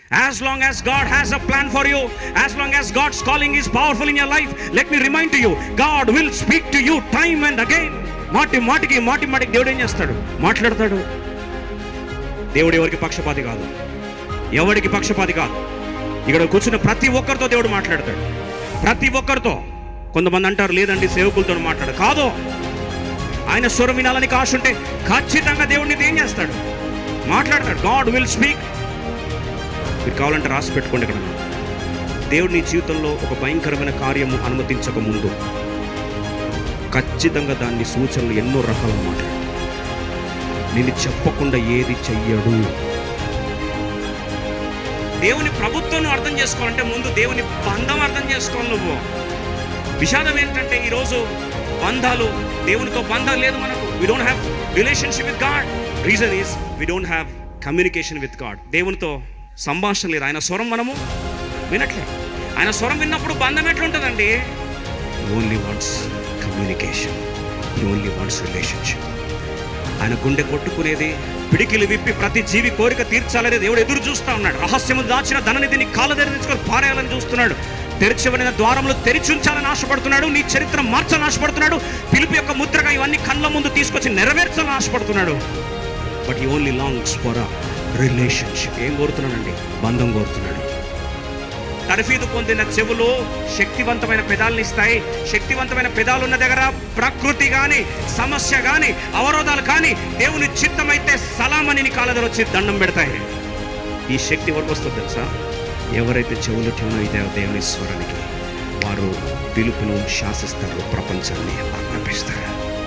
As long as God has a plan for you, as long as God's calling is powerful in your life, let me remind to you, God will speak to you time and again. మాటి మాటికి మాటి మాటికి దేవుడు ఏం చేస్తాడు మాట్లాడతాడు దేవుడు ఎవరికి పక్షపాతి కాదు ఎవరికి పక్షపాతి కాదు ఇక్కడ కూర్చున్న ప్రతి ఒక్కరితో దేవుడు మాట్లాడతాడు ప్రతి ఒక్కరితో కొంతమంది అంటారు లేదండి సేవకులతో మాట్లాడు కాదు ఆయన స్వరం వినాలని కాశ ఉంటే ఖచ్చితంగా దేవుడిని ఏం చేస్తాడు మాట్లాడతాడు గాడ్ విల్ స్పీక్ మీరు కావాలంటే రాసి పెట్టుకోండి ఇక్కడ దేవుడు నీ జీవితంలో ఒక భయంకరమైన కార్యము అనుమతించక ముందు ఖచ్చితంగా దాన్ని సూచనలు ఎన్నో రకాలుగా మాట్లాడతాడు నేను చెప్పకుండా ఏది చెయ్యడు దేవుని ప్రభుత్వం అర్థం చేసుకోవాలంటే ముందు దేవుని బంధం అర్థం చేసుకోవాలి నువ్వు విషాదం ఏంటంటే ఈరోజు బంధాలు దేవునితో బంధం లేదు మనకు we don't have relationship with God reason is we don't have communication with God దేవునితో సంభాషణ లేదు ఆయన స్వరం మనము వినట్లే ఆయన స్వరం విన్నప్పుడు బంధం ఎట్లుంటుందండి only wants communication only wants relationship ఆయన గుండె కొట్టుకునేది పిడికిలు విప్పి ప్రతి జీవి కోరిక తీర్చాలని దేవుడు ఎదురు చూస్తా ఉన్నాడు రహస్యము దాచిన ధననిధిని కాళ్ళ దగ్గర తీసుకొని పారేయాలని చూస్తున్నాడు తెరిచివడిన ద్వారములు తెరిచి ఉంచాలని ఆశపడుతున్నాడు నీ చరిత్ర మార్చాలని ఆశపడుతున్నాడు పిలుపు యొక్క ముద్రగా ఇవన్నీ కళ్ళ ముందు తీసుకొచ్చి నెరవేర్చాలని ఆశపడుతున్నాడు but he only longs for relationship ఏం కోరుతున్నానండి బంధం కోరుతున్నాడు తర్ఫీదు పొందిన చెవులు శక్తివంతమైన పెదాలను ఇస్తాయి శక్తివంతమైన పెదాలు ఉన్న దగ్గర ప్రకృతి కానీ సమస్య కానీ అవరోధాలు కానీ దేవుని చిత్తమైతే సలామని నీ కాళ్ళ దగ్గర వచ్చి దండం పెడతాయి ఈ శక్తి ఎవరికి వస్తుంది తెలుసా ఎవరైతే చెవులు ట్యూన్ అయితే దేవుని స్వరానికి వారు పిలుపును శాసిస్తారు ప్రపంచాన్ని ఆజ్ఞాపిస్తారు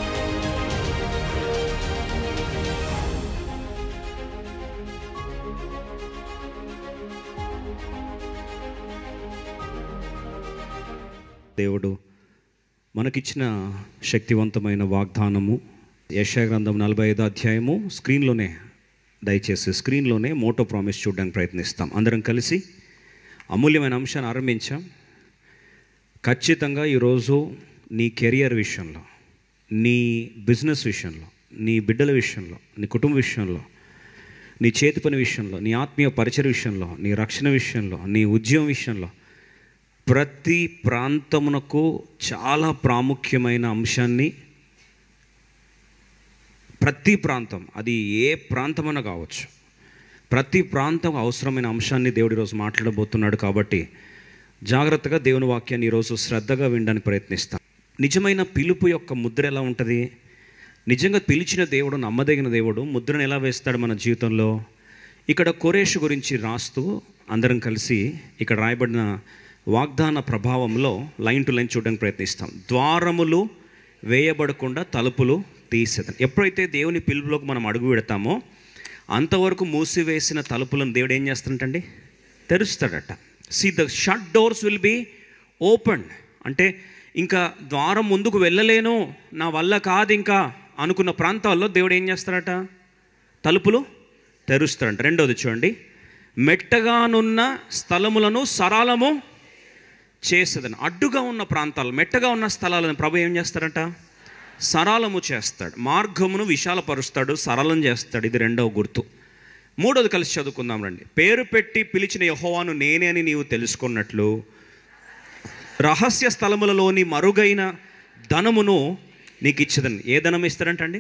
దేవుడు మనకిచ్చిన శక్తివంతమైన వాగ్దానము యశా గ్రంథం నలభై ఐదో అధ్యాయము స్క్రీన్లోనే దయచేసి స్క్రీన్లోనే మోటో ప్రామిస్ చూడడానికి ప్రయత్నిస్తాం అందరం కలిసి అమూల్యమైన అంశాన్ని ఆరంభించాం ఖచ్చితంగా ఈరోజు నీ కెరియర్ విషయంలో నీ బిజినెస్ విషయంలో నీ బిడ్డల విషయంలో నీ కుటుంబ విషయంలో నీ చేతి పని విషయంలో నీ ఆత్మీయ పరిచయ విషయంలో నీ రక్షణ విషయంలో నీ ఉద్యోగం విషయంలో ప్రతి ప్రాంతమునకు చాలా ప్రాముఖ్యమైన అంశాన్ని ప్రతి ప్రాంతం అది ఏ ప్రాంతమైనా కావచ్చు ప్రతి ప్రాంతం అవసరమైన అంశాన్ని దేవుడు ఈరోజు మాట్లాడబోతున్నాడు కాబట్టి జాగ్రత్తగా దేవుని వాక్యాన్ని ఈరోజు శ్రద్ధగా వినడానికి ప్రయత్నిస్తాం నిజమైన పిలుపు యొక్క ముద్ర ఎలా ఉంటుంది నిజంగా పిలిచిన దేవుడు నమ్మదగిన దేవుడు ముద్రను ఎలా వేస్తాడు మన జీవితంలో ఇక్కడ కొరేషు గురించి రాస్తూ అందరం కలిసి ఇక్కడ రాయబడిన వాగ్దాన ప్రభావంలో లైన్ టు లైన్ చూడడానికి ప్రయత్నిస్తాం ద్వారములు వేయబడకుండా తలుపులు తీసేదని ఎప్పుడైతే దేవుని పిలుపులోకి మనం అడుగు పెడతామో అంతవరకు మూసివేసిన తలుపులను దేవుడు ఏం చేస్తాడంటండి తెరుస్తాడట see the shut doors will be open అంటే ఇంకా ద్వారం ముందుకు వెళ్ళలేను నా వల్ల కాదు ఇంకా అనుకున్న ప్రాంతాల్లో దేవుడు ఏం చేస్తాడట తలుపులు తెరుస్తాడంట రెండోది చూడండి మెట్టగానున్న స్థలములను సరళము చేసేదని అడ్డుగా ఉన్న ప్రాంతాలు మెట్టగా ఉన్న స్థలాలను ప్రభు ఏం చేస్తారంట సరళము చేస్తాడు మార్గమును విశాలపరుస్తాడు సరళం చేస్తాడు ఇది రెండవ గుర్తు మూడోది కలిసి చదువుకుందాం రండి పేరు పెట్టి పిలిచిన యహోవాను నేనే అని నీవు తెలుసుకున్నట్లు రహస్య స్థలములలోని మరుగైన ధనమును నీకు ఇచ్చదని ఏ ధనం ఇస్తారంటండి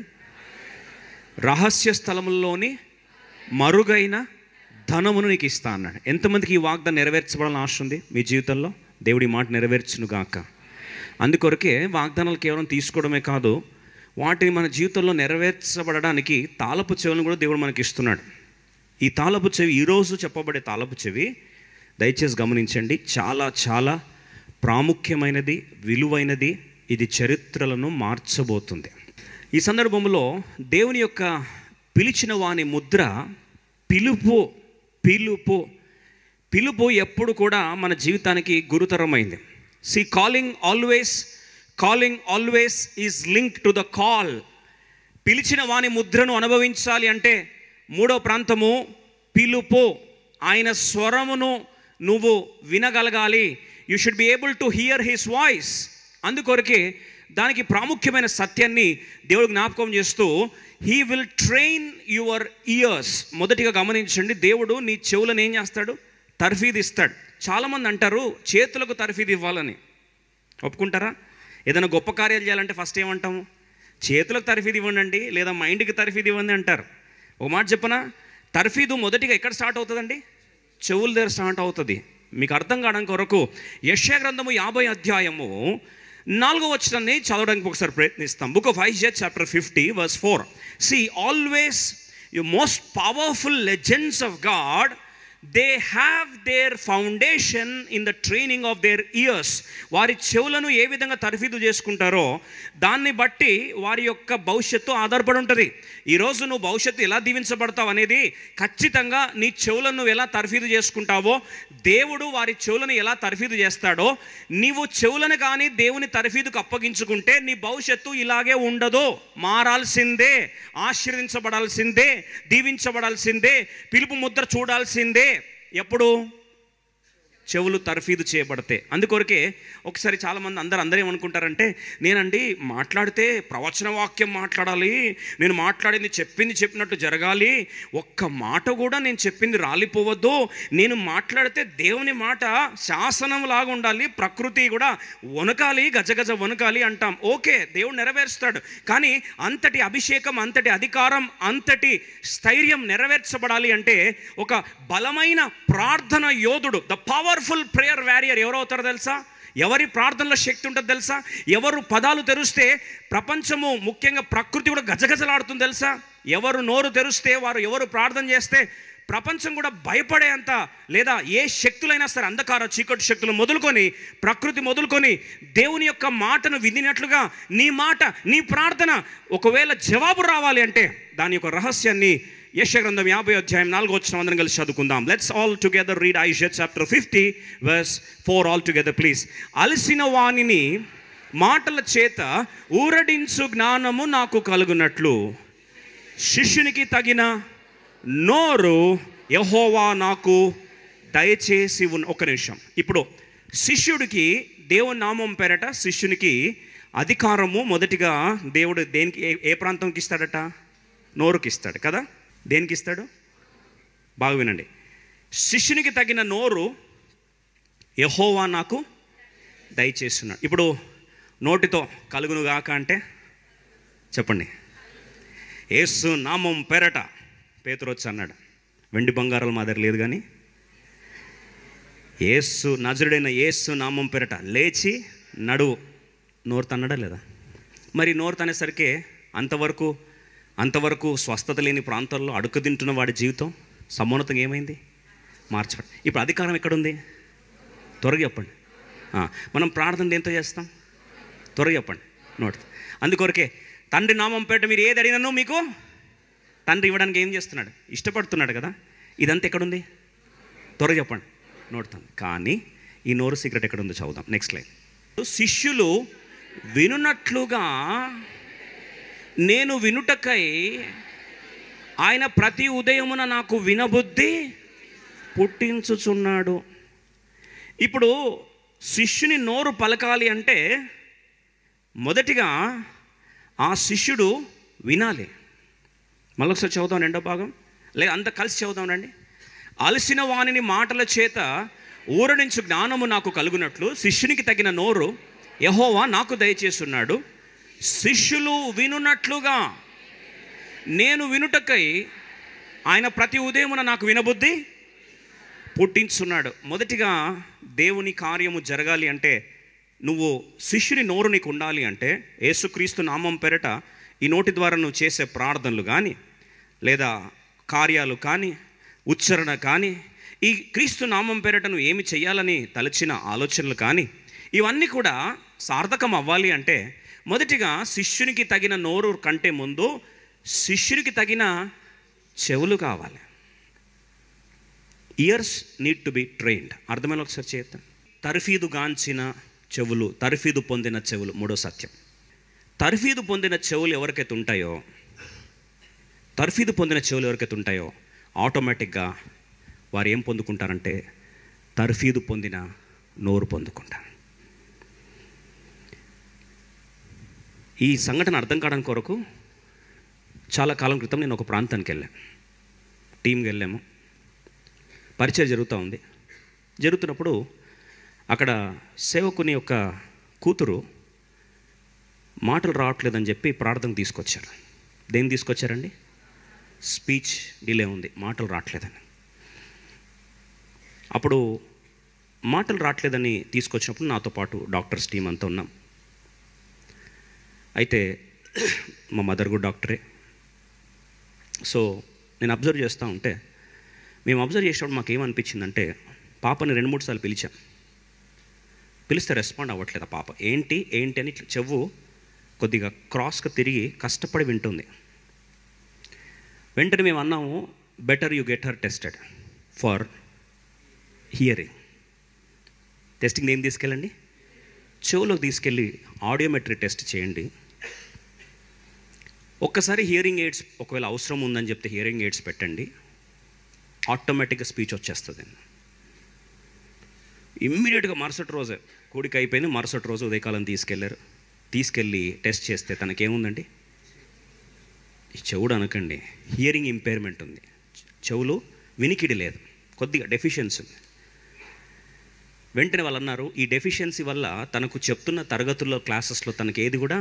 రహస్య స్థలములలోని మరుగైన ధనమును నీకు ఇస్తా అన్నాడు ఎంతమందికి ఈ వాగ్దానం నెరవేర్చబడాలని ఆశ ఉంది మీ జీవితంలో దేవుడి మాట నెరవేర్చును గాక అందుకొరకే వాగ్దానాలు కేవలం తీసుకోవడమే కాదు వాటిని మన జీవితంలో నెరవేర్చబడడానికి తాళపు చెవులను కూడా దేవుడు మనకి ఇస్తున్నాడు ఈ తాళపు చెవి ఈరోజు చెప్పబడే తాళపు చెవి దయచేసి గమనించండి చాలా చాలా ప్రాముఖ్యమైనది విలువైనది ఇది చరిత్రలను మార్చబోతుంది ఈ సందర్భంలో దేవుని యొక్క పిలిచిన వాని ముద్ర పిలుపు పిలుపు పిలుపు ఎప్పుడు కూడా మన జీవితానికి గురుతరమైంది see calling always calling always is link to the call పిలిచిన వాని ముద్రను అనుభవించాలి అంటే మూడో ప్రాంతము పిలుపు ఆయన స్వరమును నువ్వు వినగలగాలి you should be able to hear his voice అందుకొరకే దానికి ప్రాముఖ్యమైన సత్యాన్ని దేవుడు జ్ఞాపకం చేస్తూ he will train your ears మొదటిగా గమనించండి దేవుడు నీ చెవులను ఏం చేస్తాడు తర్ఫీదు ఇస్తాడు చాలామంది అంటారు చేతులకు తర్ఫీదు ఇవ్వాలని ఒప్పుకుంటారా ఏదైనా గొప్ప కార్యాలు చేయాలంటే ఫస్ట్ ఏమంటాము చేతులకు తర్ఫీదు ఇవ్వండి లేదా మైండ్కి తర్ఫీదు ఇవ్వండి అంటారు ఒక మాట చెప్పనా తర్ఫీదు మొదటిగా ఎక్కడ స్టార్ట్ అవుతుందండి చెవుల దగ్గర స్టార్ట్ అవుతుంది మీకు అర్థం కావడానికి కొరకు యశ్యా గ్రంథము యాభై అధ్యాయము నాలుగో వచనాన్ని చదవడానికి ఒకసారి ప్రయత్నిస్తాం book of Isaiah chapter fifty verse four see always you most powerful legends of God they have their foundation in the training of their ears వారి చెవులను ఏ విధంగా తర్ఫీదు చేసుకుంటారో దాన్ని బట్టి వారి యొక్క భవిష్యత్తు ఆధారపడి ఉంటుంది ఈరోజు నువ్వు భవిష్యత్తు ఎలా దీవించబడతావు అనేది ఖచ్చితంగా నీ చెవులను నువ్వు ఎలా తర్ఫీదు చేసుకుంటావో దేవుడు వారి చెవులను ఎలా తర్ఫీదు చేస్తాడో నీవు చెవులను కానీ దేవుని తర్ఫీదుకు అప్పగించుకుంటే నీ భవిష్యత్తు ఇలాగే ఉండదు మారాల్సిందే ఆశీర్వదించబడాల్సిందే దీవించబడాల్సిందే పిలుపు ముద్ర చూడాల్సిందే ఎప్పుడు చెవులు తర్ఫీదు చేయబడితే అందుకొరకే ఒకసారి చాలామంది అందరు అందరూ ఏమనుకుంటారంటే నేనండి మాట్లాడితే ప్రవచన వాక్యం మాట్లాడాలి నేను మాట్లాడింది చెప్పింది చెప్పినట్టు జరగాలి ఒక్క మాట కూడా నేను చెప్పింది రాలిపోవద్దు నేను మాట్లాడితే దేవుని మాట శాసనం లాగా ఉండాలి ప్రకృతి కూడా వనకాలి గజగజ వనకాలి అంటాం ఓకే దేవుడు నెరవేరుస్తాడు కానీ అంతటి అభిషేకం అంతటి అధికారం అంతటి స్థైర్యం నెరవేర్చబడాలి అంటే ఒక బలమైన ప్రార్థన యోధుడు ద పవర్ఫుల్ ప్రేయర్ వ్యారియర్ ఎవరవుతారో తెలుసా ఎవరి ప్రార్థనలో శక్తి ఉంటుంది తెలుసా ఎవరు పదాలు తెరిస్తే ప్రపంచము ముఖ్యంగా ప్రకృతి కూడా గజగజలాడుతుంది తెలుసా ఎవరు నోరు తెరిస్తే వారు ఎవరు ప్రార్థన చేస్తే ప్రపంచం కూడా భయపడేంత లేదా ఏ శక్తులైనా సరే అంధకార చీకటి శక్తులు మొదలుకొని ప్రకృతి మొదలుకొని దేవుని యొక్క మాటను వినినట్లుగా నీ మాట నీ ప్రార్థన ఒకవేళ జవాబు రావాలి అంటే దాని యొక్క రహస్యాన్ని యశ గ్రంథం యాభై అధ్యాయం నాలుగు వచ్చిన అందరం కలిసి చదువుకుందాం let's all together read Isaiah chapter fifty verse four all together please అలసిన వాణిని మాటల చేత ఊరడించు జ్ఞానము నాకు కలుగునట్లు శిష్యునికి తగిన నోరు యహోవా నాకు దయచేసి ఉన్న ఒక నిమిషం ఇప్పుడు శిష్యుడికి దేవుని నామం పేరట శిష్యునికి అధికారము మొదటిగా దేవుడు దేనికి ఏ ఏ ప్రాంతంకి ఇస్తాడట నోరుకి ఇస్తాడు కదా దేనికి ఇస్తాడు బాగా వినండి శిష్యునికి తగిన నోరు యహోవా నాకు దయచేస్తున్నాడు ఇప్పుడు నోటితో కలుగును గాక అంటే చెప్పండి ఏసు నామం పెరట పేతురొచ్చి అన్నాడు వెండి బంగారాలు మా దగ్గర లేదు కానీ ఏసు నజరుడైన ఏసు నామం పెరట లేచి నడువు నోరు తన్నడా లేదా మరి నోరు తనేసరికి అంతవరకు అంతవరకు స్వస్థత లేని ప్రాంతాల్లో అడుగు తింటున్న వాడి జీవితం సమ్మోన్నతంగా ఏమైంది మార్చబడి ఇప్పుడు అధికారం ఎక్కడుంది త్వరగా చెప్పండి ఆ, మనం ప్రార్థన దేంతో చేస్తాం త్వరగా చెప్పండి నోట్ అందుకొరకే తండ్రి నామం పేట మీరు ఏది అడిగినానో మీకు తండ్రి ఇవ్వడానికి ఏం చేస్తున్నాడు ఇష్టపడుతున్నాడు కదా ఇదంతా ఎక్కడుంది త్వరగా చెప్పండి నోడుతాను కానీ ఈ నోరు సీక్రెట్ ఎక్కడ ఉందో చదువుదాం నెక్స్ట్ లైన్ శిష్యులు వినున్నట్లుగా నేను వినుటకై ఆయన ప్రతి ఉదయమున నాకు వినబుద్ధి పుట్టించుచున్నాడు ఇప్పుడు శిష్యుని నోరు పలకాలి అంటే మొదటిగా ఆ శిష్యుడు వినాలి మళ్ళొకసారి చదువుదాం రెండో భాగం లేదా అంత కలిసి చదువుదాం రండి అలసిన వాణిని మాటల చేత ఊరడించు జ్ఞానము నాకు కలుగునట్లు శిష్యునికి తగిన నోరు యహోవా నాకు దయచేస్తున్నాడు శిష్యులు వినున్నట్లుగా నేను వినుటకై ఆయన ప్రతి ఉదయమున నాకు వినబుద్ధి పుట్టించున్నాడు మొదటిగా దేవుని కార్యము జరగాలి అంటే నువ్వు శిష్యుని నోరు నీకు ఉండాలి అంటే యేసుక్రీస్తు నామం పెరట ఈ నోటి ద్వారా నువ్వు చేసే ప్రార్థనలు కానీ లేదా కార్యాలు కానీ ఉచ్చారణ కానీ ఈ క్రీస్తు నామం పేరట నువ్వు ఏమి చేయాలని తలచిన ఆలోచనలు కానీ ఇవన్నీ కూడా సార్థకం అవ్వాలి అంటే మొదటిగా శిష్యునికి తగిన నోరు కంటే ముందు శిష్యునికి తగిన చెవులు కావాలి ears need to be trained అర్థమైన ఒకసారి చేద్దాం తర్ఫీదు గాంచిన చెవులు తర్ఫీదు పొందిన చెవులు మూడో సత్యం తర్ఫీదు పొందిన చెవులు ఎవరికైతే ఉంటాయో తర్ఫీదు పొందిన చెవులు ఎవరికైతే ఉంటాయో ఆటోమేటిక్గా వారు ఏం పొందుకుంటారంటే తర్ఫీదు పొందిన నోరు పొందుకుంటారు ఈ సంఘటన అర్థం కావడానికి కొరకు చాలా కాలం క్రితం నేను ఒక ప్రాంతానికి వెళ్ళాను టీంకి వెళ్ళాము పరిచయం జరుగుతూ ఉంది జరుగుతున్నప్పుడు అక్కడ సేవకుని యొక్క కూతురు మాటలు రావట్లేదని చెప్పి ప్రార్థన తీసుకొచ్చారు దేన్ని తీసుకొచ్చారండి స్పీచ్ డిలే ఉంది మాటలు రావట్లేదని అప్పుడు మాటలు రావట్లేదని తీసుకొచ్చినప్పుడు నాతో పాటు డాక్టర్స్ టీం అంతా ఉన్నాం అయితే మా మదర్ కూడా డాక్టరే సో నేను అబ్జర్వ్ చేస్తూ ఉంటే మేము అబ్జర్వ్ చేసినప్పుడు మాకు ఏమనిపించిందంటే పాపని రెండు మూడు సార్లు పిలిచాం పిలిస్తే రెస్పాండ్ అవ్వట్లేదు ఆ పాప ఏంటి ఏంటి అని ఇట్లా చెవు కొద్దిగా క్రాస్గా తిరిగి కష్టపడి వింటుంది వెంటనే మేము అన్నాము better you get her tested for hearing testing ఏం తీసుకెళ్ళండి చెవులోకి తీసుకెళ్ళి ఆడియోమెట్రీ టెస్ట్ చేయండి ఒక్కసారి హియరింగ్ ఎయిడ్స్ ఒకవేళ అవసరం ఉందని చెప్తే హియరింగ్ ఎయిడ్స్ పెట్టండి ఆటోమేటిక్గా స్పీచ్ వచ్చేస్తుంది ఇమ్మీడియట్గా మరుసటి రోజే కూడికి అయిపోయింది మరుసటి రోజు ఉదయకాలం తీసుకెళ్లారు తీసుకెళ్ళి టెస్ట్ చేస్తే తనకేముందండి ఈ చెవుడు అనకండి హియరింగ్ ఇంపైర్మెంట్ ఉంది చెవులు వినికిడి లేదు కొద్దిగా డెఫిషియన్సీ ఉంది వెంటనే వాళ్ళు అన్నారు ఈ డెఫిషియన్సీ వల్ల తనకు చెప్తున్న తరగతుల్లో క్లాసెస్లో తనకి ఏది కూడా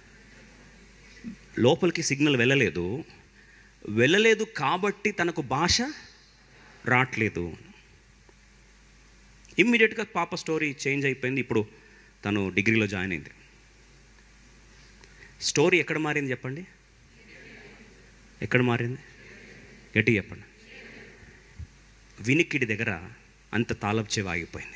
లోపలికి సిగ్నల్ వెళ్ళలేదు వెళ్ళలేదు కాబట్టి తనకు భాష రావట్లేదు ఇమ్మీడియట్గా పాప స్టోరీ చేంజ్ అయిపోయింది ఇప్పుడు తను డిగ్రీలో జాయిన్ అయింది స్టోరీ ఎక్కడ మారింది చెప్పండి ఎక్కడ మారింది గట్టి చెప్పండి వినికిడి దగ్గర అంత తాళపు చెవి ఆగిపోయింది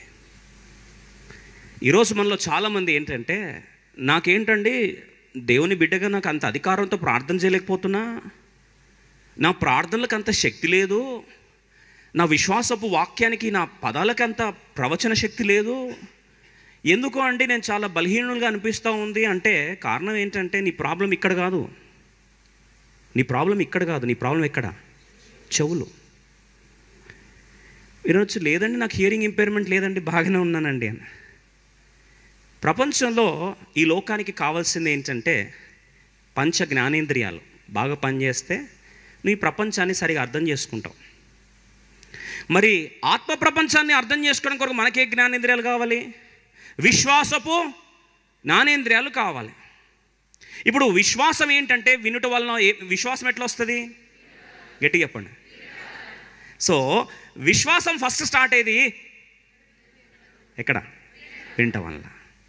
ఈరోజు మనలో చాలామంది ఏంటంటే నాకేంటండి దేవుని బిడ్డగా నాకు అంత అధికారంతో ప్రార్థన చేయలేకపోతున్నా నా ప్రార్థనలకు అంత శక్తి లేదు నా విశ్వాసపు వాక్యానికి నా పదాలకు అంత ప్రవచన శక్తి లేదు ఎందుకు అండి నేను చాలా బలహీనులుగా అనిపిస్తూ ఉంది అంటే కారణం ఏంటంటే నీ ప్రాబ్లం ఇక్కడ కాదు నీ ప్రాబ్లం ఇక్కడ కాదు నీ ప్రాబ్లం ఎక్కడ చెవులు ఈరోజు లేదండి నాకు హియరింగ్ ఇంపైర్మెంట్ లేదండి బాగానే ఉన్నానండి అని ప్రపంచంలో ఈ లోకానికి కావాల్సింది ఏంటంటే పంచ జ్ఞానేంద్రియాలు బాగా పనిచేస్తే నువ్వు ఈ ప్రపంచాన్ని సరిగా అర్థం చేసుకుంటావు మరి ఆత్మ ప్రపంచాన్ని అర్థం చేసుకోవడం కొరకు మనకే జ్ఞానేంద్రియాలు కావాలి విశ్వాసపు జ్ఞానేంద్రియాలు కావాలి ఇప్పుడు విశ్వాసం ఏంటంటే వినుట వలన ఏ- విశ్వాసం ఎట్లా వస్తుంది గట్టి చెప్పండి సో విశ్వాసం ఫస్ట్ స్టార్ట్ అయ్యేది ఎక్కడ వింట వల్ల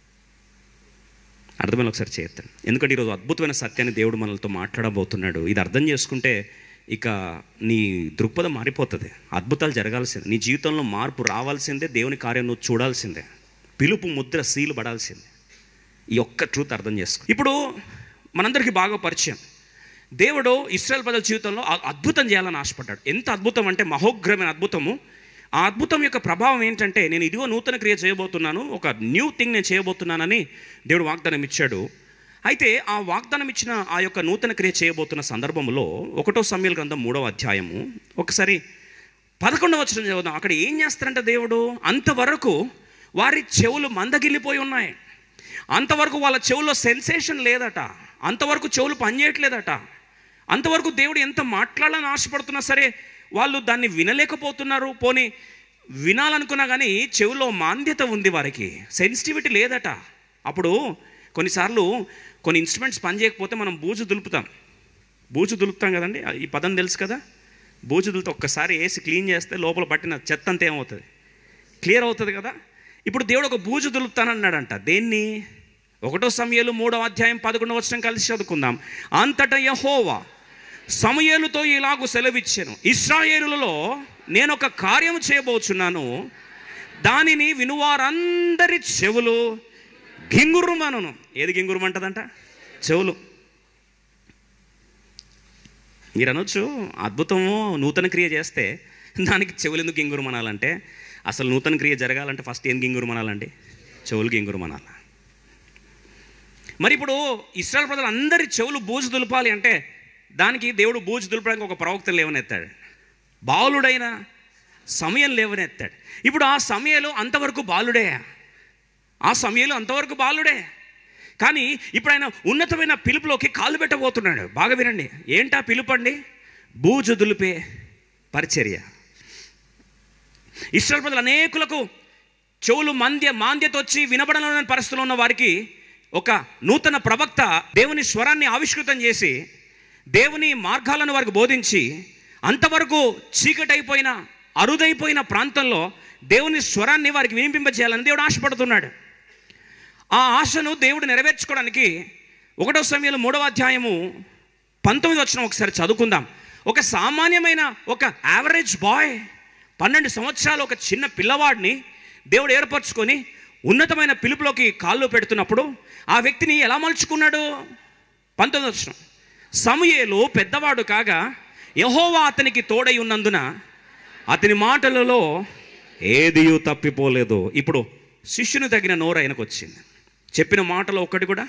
అర్థమైన ఒకసారి చేస్తాను ఎందుకంటే ఈరోజు అద్భుతమైన సత్యాన్ని దేవుడు మనలతో మాట్లాడబోతున్నాడు ఇది అర్థం చేసుకుంటే ఇక నీ దృక్పథం మారిపోతుంది అద్భుతాలు జరగాల్సిందే నీ జీవితంలో మార్పు రావాల్సిందే దేవుని కార్యం నువ్వు చూడాల్సిందే పిలుపు ముద్ర సీలు పడాల్సిందే ఈ ఒక్క ట్రూత్ అర్థం చేసుకో ఇప్పుడు మనందరికీ బాగా పరిచయం దేవుడు ఇస్రాయల్ ప్రజల జీవితంలో ఆ అద్భుతం చేయాలని ఆశపడ్డాడు ఎంత అద్భుతం అంటే మహోగ్రమైన అద్భుతము ఆ అద్భుతం యొక్క ప్రభావం ఏంటంటే నేను ఇదిగో నూతన క్రియ చేయబోతున్నాను ఒక న్యూ థింగ్ నేను చేయబోతున్నానని దేవుడు వాగ్దానం ఇచ్చాడు అయితే ఆ వాగ్దానం ఇచ్చిన ఆ యొక్క నూతన క్రియ చేయబోతున్న సందర్భంలో ఒకటో సమయాల గ్రంథం మూడవ అధ్యాయము ఒకసారి పదకొండవ వచ్చిన చదువుదాం అక్కడ ఏం చేస్తారంటే దేవుడు అంతవరకు వారి చెవులు మందగిల్లిపోయి ఉన్నాయి అంతవరకు వాళ్ళ చెవుల్లో సెన్సేషన్ లేదట అంతవరకు చెవులు పనిచేయట్లేదట అంతవరకు దేవుడు ఎంత మాట్లాడాలని ఆశపడుతున్నా సరే వాళ్ళు దాన్ని వినలేకపోతున్నారు పోనీ వినాలనుకున్నా కానీ చెవులో మాంద్యత ఉంది వారికి సెన్సిటివిటీ లేదట అప్పుడు కొన్నిసార్లు కొన్ని ఇన్స్ట్రుమెంట్స్ పనిచేయకపోతే మనం బూజు దులుపుతాం బూజు దులుపుతాం కదండి ఈ పదం తెలుసు కదా బూజు దులితే ఒక్కసారి వేసి క్లీన్ చేస్తే లోపల పట్టిన చెత్త అంతా ఏమవుతుంది క్లియర్ అవుతుంది కదా ఇప్పుడు దేవుడు ఒక బూజు దులుపుతానన్నాడంట దేన్ని ఒకటో సమయాలు మూడో అధ్యాయం పదకొండవ వచ్చిన కలిసి చదువుకుందాం అంతటా యహోవా సమయలుతో ఇలాగూ సెలవిచ్చాను ఇస్రాయేలులలో నేను ఒక కార్యం చేయబోచున్నాను దానిని వినువారందరి చెవులు గింగురుమనను ఏది గింగురుమంటదంట చెవులు మీరు అనొచ్చు అద్భుతము నూతన క్రియ చేస్తే దానికి చెవులు ఎందుకు గింగురు మనాలంటే అసలు నూతన క్రియ జరగాలంటే ఫస్ట్ ఏం గింగురు మనాలండి చెవులు గింగురు మనాల మరి ఇప్పుడు ఇస్రాయల్ ప్రజలు అందరి చెవులు బూజు దులపాలి అంటే దానికి దేవుడు బూజు దులపడానికి ఒక ప్రవక్తను లేవనెత్తాడు బాలుడైన సమయం లేవనెత్తాడు ఇప్పుడు ఆ సమయంలో అంతవరకు బాలుడే ఆ సమయంలో అంతవరకు బాలుడే కానీ ఇప్పుడు ఆయన ఉన్నతమైన పిలుపులోకి కాలు పెట్టబోతున్నాడు బాగా వినండి ఏంటా పిలుపు అండి బూజు దులిపే పరిచర్య ఇస్రాయల్ ప్రజలు అనేకులకు చెవులు మంద్య మాంద్యత వచ్చి వినబడలేని పరిస్థితుల్లో ఉన్న వారికి ఒక నూతన ప్రవక్త దేవుని స్వరాన్ని ఆవిష్కృతం చేసి దేవుని మార్గాలను వారికి బోధించి అంతవరకు చీకటైపోయిన అరుదైపోయిన ప్రాంతంలో దేవుని స్వరాన్ని వారికి వినిపింపజేయాలని దేవుడు ఆశపడుతున్నాడు ఆ ఆశను దేవుడు నెరవేర్చుకోవడానికి ఒకటో సమయంలో మూడవ అధ్యాయము పంతొమ్మిది వచ్చిన ఒకసారి చదువుకుందాం ఒక సామాన్యమైన ఒక యావరేజ్ బాయ్ పన్నెండు సంవత్సరాలు ఒక చిన్న పిల్లవాడిని దేవుడు ఏర్పరచుకొని ఉన్నతమైన పిలుపులోకి కాళ్ళు పెడుతున్నప్పుడు ఆ వ్యక్తిని ఎలా మలుచుకున్నాడు పంతొమ్మిది వచ్చిన సమయేలు పెద్దవాడు కాగా యహోవా అతనికి తోడై ఉన్నందున అతని మాటలలో ఏదియూ తప్పిపోలేదు ఇప్పుడు శిష్యుని తగిన నోరు ఆయనకు వచ్చింది చెప్పిన మాటలో ఒక్కటి కూడా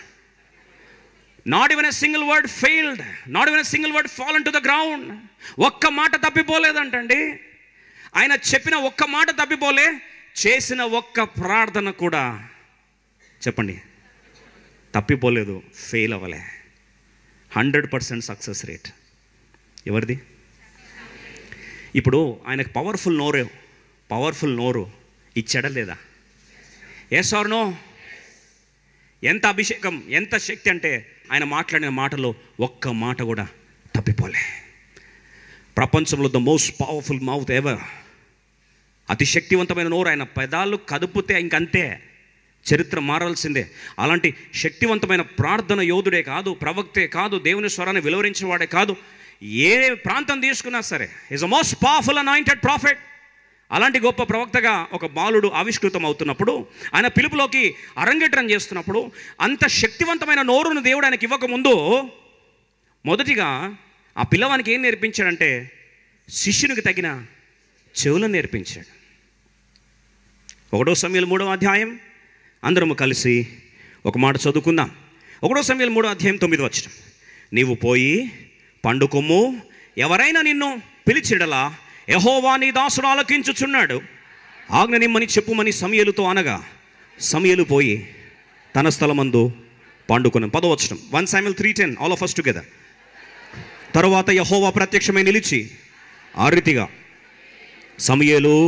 not even a single word failed not even a single word fall to the ground ఒక్క మాట తప్పిపోలేదంటండి ఆయన చెప్పిన ఒక్క మాట తప్పిపోలే చేసిన ఒక్క ప్రార్థన కూడా చెప్పండి తప్పిపోలేదు ఫెయిల్ అవ్వలే హండ్రెడ్ పర్సెంట్ సక్సెస్ రేట్ ఎవరిది ఇప్పుడు ఆయనకు పవర్ఫుల్ నోరు పవర్ఫుల్ నోరు ఇచ్చాడా లేదా ఎస్ ఆర్ నో ఎంత అభిషేకం ఎంత శక్తి అంటే ఆయన మాట్లాడిన మాటలో ఒక్క మాట కూడా తప్పిపోలే ప్రపంచంలో the most powerful mouth ever అతి శక్తివంతమైన నోరు ఆయన పెదాలు కదుపుతే ఇంకంతే చరిత్ర మారాల్సిందే అలాంటి శక్తివంతమైన ప్రార్థన యోధుడే కాదు ప్రవక్తే కాదు దేవుని స్వరాన్ని వెలువరించేవాడే కాదు ఏ ప్రాంతం తీసుకున్నా సరే is a most powerful anointed prophet అలాంటి గొప్ప ప్రవక్తగా ఒక బాలుడు ఆవిష్కృతం అవుతున్నప్పుడు ఆయన పిలుపులోకి అరంగేట్రం చేస్తున్నప్పుడు అంత శక్తివంతమైన నోరును దేవుడు ఆయనకి ఇవ్వకముందు మొదటిగా ఆ పిల్లవానికి ఏం నేర్పించాడంటే శిష్యునికి తగిన చెవులను నేర్పించాడు ఒకటో సమయంలో మూడో అధ్యాయం అందరము కలిసి ఒక మాట చదువుకుందాం ఒకటో సమయంలో మూడో అధ్యాయం తొమ్మిది వచ్చిన నీవు పోయి పండుకొమ్ము ఎవరైనా నిన్ను పిలిచిడలా యహోవా నీ దాసుడు ఆలకించుచున్నాడు ఆజ్ఞ నిమ్మని చెప్పుమని సమయలుతో అనగా సమయలు పోయి తన స్థలమందు పండుకుని పదవచనం one Samuel three ten all of first together తరువాత యహోవా ప్రత్యక్షమై నిలిచి ఆ రీతిగా సమయలు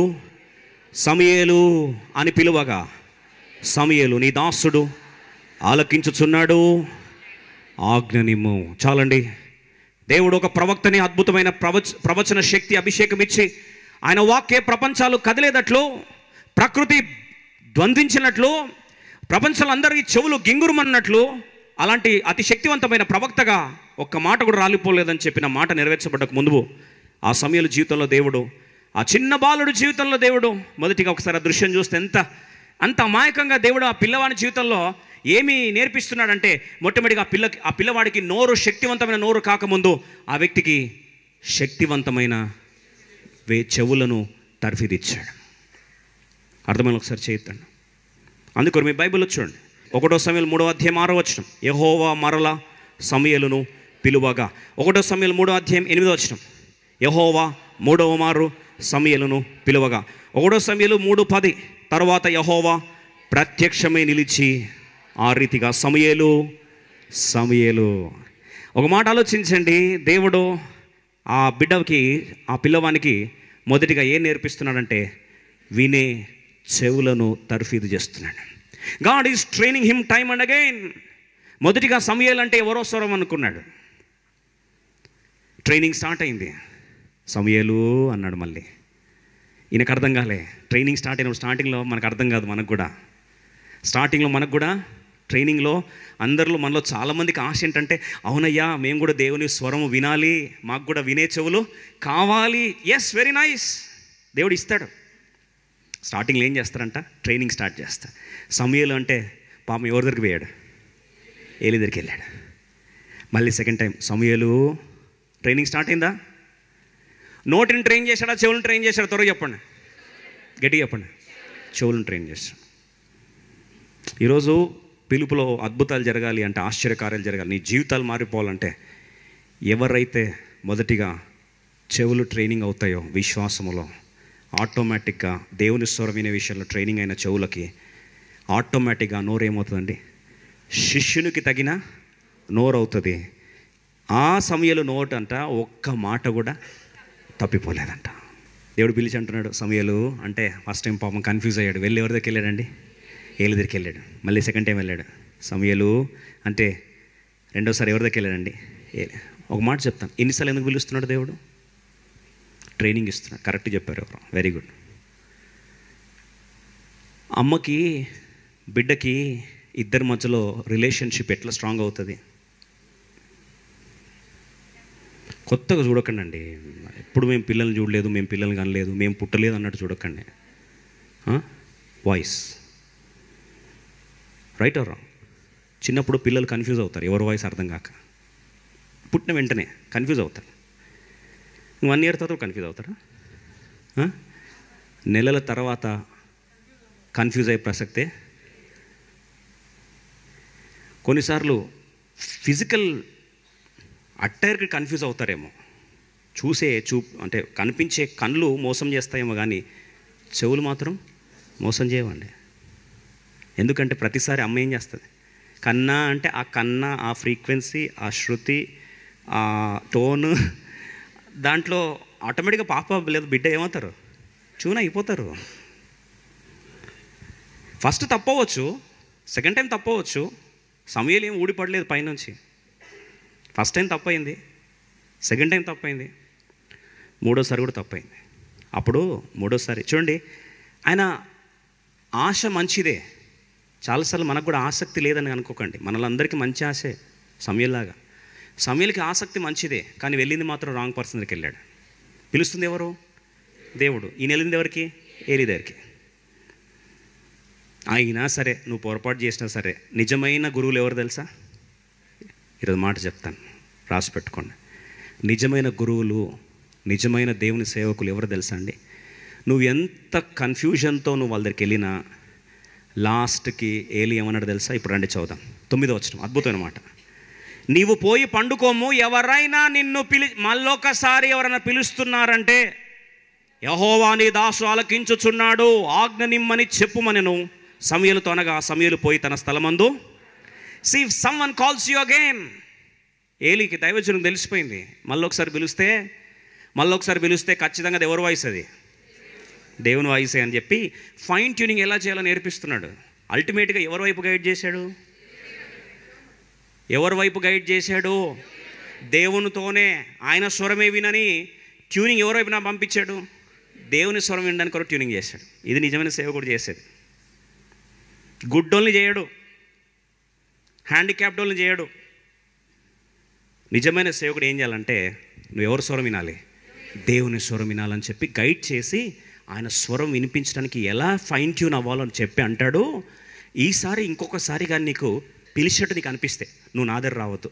సమయలు అని పిలువగా సమయలు నీ దాసుడు ఆలకించుచున్నాడు ఆజ్ఞనిమ్ము చాలండి దేవుడు ఒక ప్రవక్తని అద్భుతమైన ప్రవచ ప్రవచన శక్తి అభిషేకం ఇచ్చి ఆయన వాక్య ప్రపంచాలు కదిలేదట్లు ప్రకృతి ద్వంద్వించినట్లు ప్రపంచాలందరికీ చెవులు గింగురుమన్నట్లు అలాంటి అతి శక్తివంతమైన ప్రవక్తగా ఒక్క మాట కూడా రాలిపోలేదని చెప్పిన మాట నెరవేర్చబడ్డకు ముందు ఆ సమయాల జీవితంలో దేవుడు ఆ చిన్న బాలుడు జీవితంలో దేవుడు మొదటిగా ఒకసారి ఆ దృశ్యం చూస్తే ఎంత అంత అమాయకంగా దేవుడు ఆ పిల్లవాడి జీవితంలో ఏమి నేర్పిస్తున్నాడంటే మొట్టమొదటిగా ఆ పిల్లకి ఆ పిల్లవాడికి నోరు శక్తివంతమైన నోరు కాకముందు ఆ వ్యక్తికి శక్తివంతమైన వే చెవులను తర్ఫీదిచ్చాడు అర్థమైన ఒకసారి చేయొద్దండి అందుకొరు మీ బైబిల్లో చూడండి ఒకటో సమయం మూడో అధ్యాయం ఆరో వచ్చిన యహోవా మరల సమయలను పిలువగా ఒకటో సమయం మూడో అధ్యాయం ఎనిమిదో వచ్చిన యహోవా మూడవ మారు సమయలను పిలువగా ఒకటో సమయలు మూడు పది తర్వాత యహోవా ప్రత్యక్షమై నిలిచి ఆ రీతిగా సమయలు సమయలు ఒక మాట ఆలోచించండి దేవుడు ఆ బిడ్డకి ఆ పిల్లవానికి మొదటిగా ఏం నేర్పిస్తున్నాడంటే వినే చెవులను తర్ఫీదు చేస్తున్నాడు God is training him time and again మొదటిగా సమయాలు అంటే ఎవరో స్వరం అనుకున్నాడు ట్రైనింగ్ స్టార్ట్ అయింది సమయాలు అన్నాడు మళ్ళీ ఈయనకు అర్థం కాలే ట్రైనింగ్ స్టార్ట్ అయినప్పుడు స్టార్టింగ్లో మనకు అర్థం కాదు మనకు కూడా స్టార్టింగ్లో మనకు కూడా ట్రైనింగ్లో అందరిలో మనలో చాలామందికి ఆశ ఏంటంటే అవునయ్యా మేము కూడా దేవుని స్వరం వినాలి మాకు కూడా వినే చెవులు కావాలి ఎస్ వెరీ నైస్ దేవుడు ఇస్తాడు స్టార్టింగ్లో ఏం చేస్తారంట ట్రైనింగ్ స్టార్ట్ చేస్తా సమయాలు అంటే పాపం ఎవరి దగ్గరికి పోయాడు ఏలి దగ్గరికి వెళ్ళాడు మళ్ళీ సెకండ్ టైం సమయాలు ట్రైనింగ్ స్టార్ట్ అయిందా నోటిని ట్రైన్ చేశాడా చెవులను ట్రైన్ చేశాడా త్వరగా చెప్పండి గట్టిగా చెప్పండి చెవులను ట్రైన్ చేశాడు ఈరోజు పిలుపులో అద్భుతాలు జరగాలి అంటే ఆశ్చర్యకార్యాలు జరగాలి నీ జీవితాలు మారిపోవాలంటే ఎవరైతే మొదటిగా చెవులు ట్రైనింగ్ అవుతాయో విశ్వాసములో ఆటోమేటిక్గా దేవుని స్వరం వినే విషయంలో ట్రైనింగ్ అయిన చెవులకి ఆటోమేటిక్గా నోరు ఏమవుతుందండి శిష్యునికి తగిన నోరు అవుతుంది ఆ సమయంలో నోటు అంట ఒక్క మాట కూడా తప్పిపోలేదంట దేవుడు పిలిచి అంటున్నాడు సమయలు అంటే ఫస్ట్ టైం పాపం కన్ఫ్యూజ్ అయ్యాడు వెళ్ళి ఎవరి దగ్గరికి వెళ్ళాడండి ఏలి దగ్గరికి వెళ్ళాడు మళ్ళీ సెకండ్ టైం వెళ్ళాడు సమయలు అంటే రెండోసారి ఎవరి దగ్గరికి వెళ్ళాడండి ఏ- ఒక మాట చెప్తాను ఎన్నిసార్లు ఎందుకు పిలుస్తున్నాడు దేవుడు ట్రైనింగ్ ఇస్తున్నాడు కరెక్ట్ చెప్పారు ఎవరు వెరీ గుడ్ అమ్మకి బిడ్డకి ఇద్దరి మధ్యలో రిలేషన్షిప్ ఎట్లా స్ట్రాంగ్ అవుతుంది కొత్తగా చూడకండి అండి ఎప్పుడు మేము పిల్లల్ని చూడలేదు మేము పిల్లల్ని కనలేదు మేము పుట్టలేదు అన్నట్టు చూడకండి వాయిస్ రైట్ ఆర్ రాంగ్ చిన్నప్పుడు పిల్లలు కన్ఫ్యూజ్ అవుతారు ఎవరి వాయిస్ అర్థం కాక పుట్టిన వెంటనే కన్ఫ్యూజ్ అవుతారు వన్ ఇయర్ తర్వాత కన్ఫ్యూజ్ అవుతారా ఆ? నెలల తర్వాత కన్ఫ్యూజ్ అయ్యే ప్రసక్తే కొన్నిసార్లు ఫిజికల్ అట్టైర్కి కన్ఫ్యూజ్ అవుతారేమో చూసే చూ అంటే కనిపించే కళ్ళు మోసం చేస్తాయేమో కానీ చెవులు మాత్రం మోసం చేయవండి ఎందుకంటే ప్రతిసారి అమ్మ ఏం చేస్తుంది కన్నా అంటే ఆ కన్నా ఆ ఫ్రీక్వెన్సీ ఆ శృతి ఆ టోన్ దాంట్లో ఆటోమేటిక్గా పాప లేదు బిడ్డ ఏమవుతారు చూన అయిపోతారు ఫస్ట్ తప్పవచ్చు సెకండ్ టైం తప్పవచ్చు సమయాలు ఏం ఊడిపడలేదు పైనుంచి ఫస్ట్ టైం తప్పైంది సెకండ్ టైం తప్పైంది మూడోసారి కూడా తప్పైంది అప్పుడు మూడోసారి చూడండి ఆయన ఆశ మంచిదే చాలాసార్లు మనకు కూడా ఆసక్తి లేదని అనుకోకండి మనలందరికీ మంచి ఆశే సమయంలాగా సమయాలకి ఆసక్తి మంచిదే కానీ వెళ్ళింది మాత్రం రాంగ్ పర్సన్ దగ్గరికి వెళ్ళాడు పిలుస్తుంది ఎవరు దేవుడు ఈయన వెళ్ళింది ఎవరికి ఏలి దగ్గరికి అయినా సరే నువ్వు పొరపాటు చేసినా సరే నిజమైన గురువులు ఎవరు తెలుసా ఈరోజు మాట చెప్తాను రాసి పెట్టుకోండి నిజమైన గురువులు నిజమైన దేవుని సేవకులు ఎవరు తెలుసా అండి నువ్వు ఎంత కన్ఫ్యూజన్తో నువ్వు వాళ్ళ దగ్గరికి వెళ్ళినా లాస్ట్కి ఏలి ఏమన్నాడు తెలుసా ఇప్పుడు రండి చదువుదాం తొమ్మిదో వచ్చిన అద్భుతమైన మాట నీవు పోయి పండుకోము ఎవరైనా నిన్ను పిలి మళ్ళొకసారి ఎవరైనా పిలుస్తున్నారంటే యహోవా నీ దాసు ఆలకించుచున్నాడు ఆజ్ఞ నిమ్మని చెప్పుమనెను సమయలుతో అనగా సమయలు పోయి తన స్థలమందు see someone calls you again ఏలికి దైవజనం తెలిసిపోయింది మళ్ళీ ఒకసారి పిలిస్తే మళ్ళీ ఒకసారి పిలిస్తే ఖచ్చితంగా అది ఎవరి వాయిస్ అది దేవుని వాయిసే అని చెప్పి ఫైన్ ట్యూనింగ్ ఎలా చేయాలో నేర్పిస్తున్నాడు అల్టిమేట్గా ఎవరి వైపు గైడ్ చేశాడు ఎవరి వైపు గైడ్ చేశాడు దేవునితోనే ఆయన స్వరమే వినని ట్యూనింగ్ ఎవరి వైపున పంపించాడు దేవుని స్వరం వినడానికి కొరకు ట్యూనింగ్ చేశాడు ఇది నిజమైన సేవకుడు చేసేది గుడ్డోల్ని చేయడు హ్యాండిక్యాప్డ్ వాళ్ళని చేయడు నిజమైన సేవకుడు ఏం చేయాలంటే నువ్వు ఎవరి స్వరం వినాలి దేవుని స్వరం వినాలని చెప్పి గైడ్ చేసి ఆయన స్వరం వినిపించడానికి ఎలా ఫైన్ ట్యూన్ అవ్వాలో అని చెప్పి అంటాడు ఈసారి ఇంకొకసారి కానీ నీకు పిలిచేట్టు నీకు అనిపిస్తే నువ్వు నా దగ్గర రావద్దు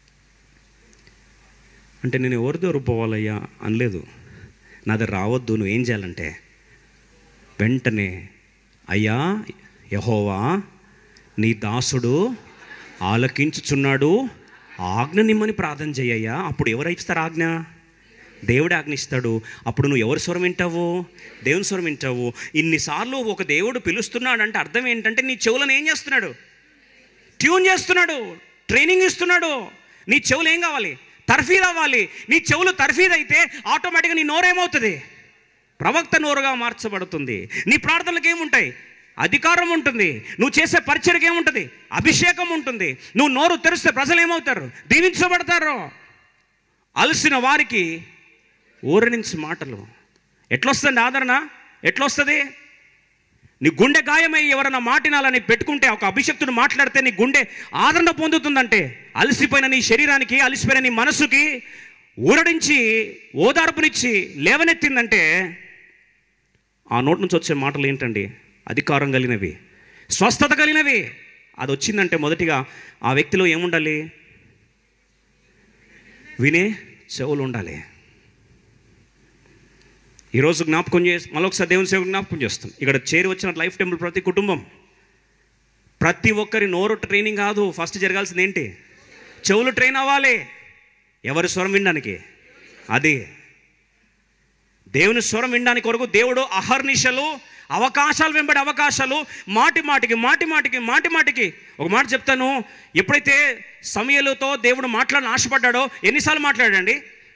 అంటే నేను ఎవరి దగ్గర పోవాలయ్యా అనలేదు నా దగ్గర రావద్దు నువ్వు ఏం చేయాలంటే వెంటనే అయ్యా యహోవా నీ దాసుడు ఆలకించుచున్నాడు ఆజ్ఞ నిమ్మని ప్రార్థన చేయయ్యా అప్పుడు ఎవరు ఇస్తారు ఆజ్ఞ దేవుడు ఆజ్ఞ ఇస్తాడు అప్పుడు నువ్వు ఎవరి స్వరం వింటావు దేవుని స్వరం వింటావు ఇన్నిసార్లు ఒక దేవుడు పిలుస్తున్నాడు అంటే అర్థం ఏంటంటే నీ చెవులను ఏం చేస్తున్నాడు ట్యూన్ చేస్తున్నాడు ట్రైనింగ్ ఇస్తున్నాడు నీ చెవులు ఏం కావాలి తర్ఫీద్ అవ్వాలి నీ చెవులు తర్ఫీద్ అయితే ఆటోమేటిక్గా నీ నోరేమవుతుంది ప్రవక్త నోరుగా మార్చబడుతుంది నీ ప్రార్థనలకు ఏముంటాయి అధికారం ఉంటుంది నువ్వు చేసే పరిచయకి ఏముంటుంది అభిషేకం ఉంటుంది నువ్వు నోరు తెరిస్తే ప్రజలు ఏమవుతారు దీవించబడతారు అలసిన వారికి ఊరనించి మాటలు ఎట్లొస్తుంది ఆదరణ ఎట్లొస్తుంది నీ గుండె గాయమై ఎవరైనా మాటినాలని పెట్టుకుంటే ఒక అభిషక్తుడు మాట్లాడితే నీ గుండె ఆదరణ పొందుతుందంటే అలసిపోయిన నీ శరీరానికి అలసిపోయిన నీ మనసుకి ఊరడించి ఓదార్పునిచ్చి లేవనెత్తిందంటే ఆ నోటి నుంచి వచ్చే మాటలు ఏంటండి అధికారం కలిగినవి స్వస్థత కలిగినవి అది వచ్చిందంటే మొదటిగా ఆ వ్యక్తిలో ఏముండాలి వినే చెవులు ఉండాలి ఈరోజు జ్ఞాపకం చేసి మళ్ళొకసారి దేవుని సేవ జ్ఞాపకం చేస్తాం ఇక్కడ చేరి వచ్చిన లైఫ్ టెంపుల్ ప్రతి కుటుంబం ప్రతి ఒక్కరి నోరు ట్రైనింగ్ కాదు ఫస్ట్ జరగాల్సింది ఏంటి చెవులు ట్రైన్ అవ్వాలి ఎవరి స్వరం వినడానికి అది దేవుని స్వరం వినడానికి కొరకు దేవుడు అహర్నిశలు అవకాశాలు వెంబడి అవకాశాలు మాటి మాటికి మాటి మాటికి మాటి మాటికి ఒక మాట చెప్తాను ఎప్పుడైతే సమయలతో దేవుడు మాట్లాడిన ఆశపడ్డాడో ఎన్నిసార్లు మాట్లాడండి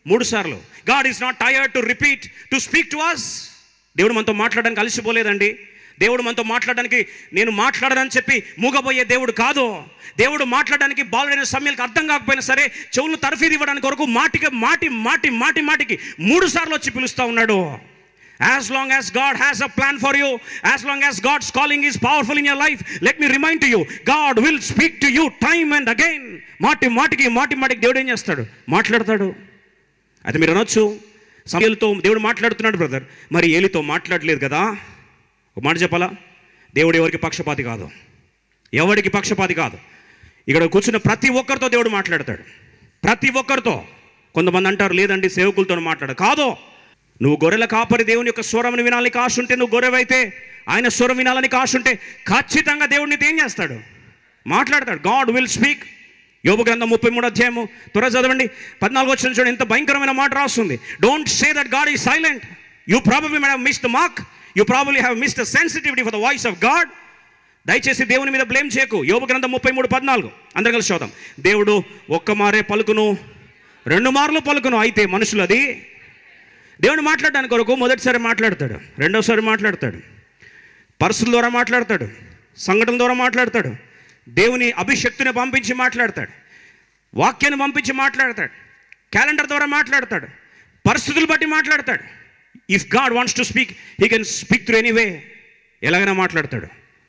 మూడు సార్లు God is not tired to repeat to speak to us దేవుడు మనతో మాట్లాడడానికి అలసిపోలేదండి దేవుడు మనతో మాట్లాడడానికి నేను మాట్లాడనని చెప్పి మూగబోయే దేవుడు కాదు దేవుడు మాట్లాడడానికి బాలుడైన సమయాలకు అర్థం కాకపోయినా సరే చెవులు తరఫీదు ఇవ్వడానికి కొరకు మాటికి మాటి మాటి మాటి మాటికి మూడు సార్లు వచ్చి పిలుస్తూ ఉన్నాడు as long as God has a plan for you as long as God's calling is powerful in your life let me remind to you God will speak to you time and again మాటి మాటికి మాటి మాటికి దేవుడు ఏం చేస్తాడు మాట్లాడతాడు అయితే మీరు అనొచ్చు సమయంతో దేవుడు మాట్లాడుతున్నాడు బ్రదర్ మరి ఏలితో మాట్లాడలేదు కదా ఒక మాట చెప్పాలా దేవుడు ఎవరికి పక్షపాతి కాదు ఎవరికి పక్షపాతి కాదు ఇక్కడ కూర్చున్న ప్రతి ఒక్కరితో దేవుడు మాట్లాడతాడు ప్రతి ఒక్కరితో కొంతమంది అంటారు లేదండి సేవకులతో మాట్లాడు కాదు నువ్వు గొర్రెల కాపరి దేవుని యొక్క స్వరం వినాలని కాశ ఉంటే నువ్వు గొర్రెవైతే ఆయన స్వరం వినాలని కాశ ఉంటే ఖచ్చితంగా దేవుడు నీతో ఏం చేస్తాడు మాట్లాడతాడు గాడ్ విల్ స్పీక్ యోబు గ్రంథం ముప్పై మూడు అధ్యాయము త్వర చదవండి పద్నాలుగు వచ్చిన చూడండి ఎంత భయంకరమైన మాట రాస్తుంది don't say that God is silent you probably may miss the mark you probably have miss the sensitivity for the voice of God దయచేసి దేవుని మీద బ్లేమ్ చేయకు యోబు గ్రంథం ముప్పై మూడు పద్నాలుగు అందరం కలిసి చూద్దాం దేవుడు ఒక్క మారే పలుకును రెండు మార్లు పలుకును అయితే మనుషులు అది దేవుడు మాట్లాడడానికి కొరకు మొదటిసారి మాట్లాడతాడు రెండోసారి మాట్లాడతాడు పర్సుల ద్వారా మాట్లాడతాడు సంఘటన ద్వారా మాట్లాడతాడు దేవుని అభిషక్తిని పంపించి మాట్లాడతాడు వాక్యాన్ని పంపించి మాట్లాడతాడు క్యాలెండర్ ద్వారా మాట్లాడతాడు పరిస్థితులు బట్టి మాట్లాడతాడు if God wants to speak he can speak through anyway ఎలాగైనా మాట్లాడతాడు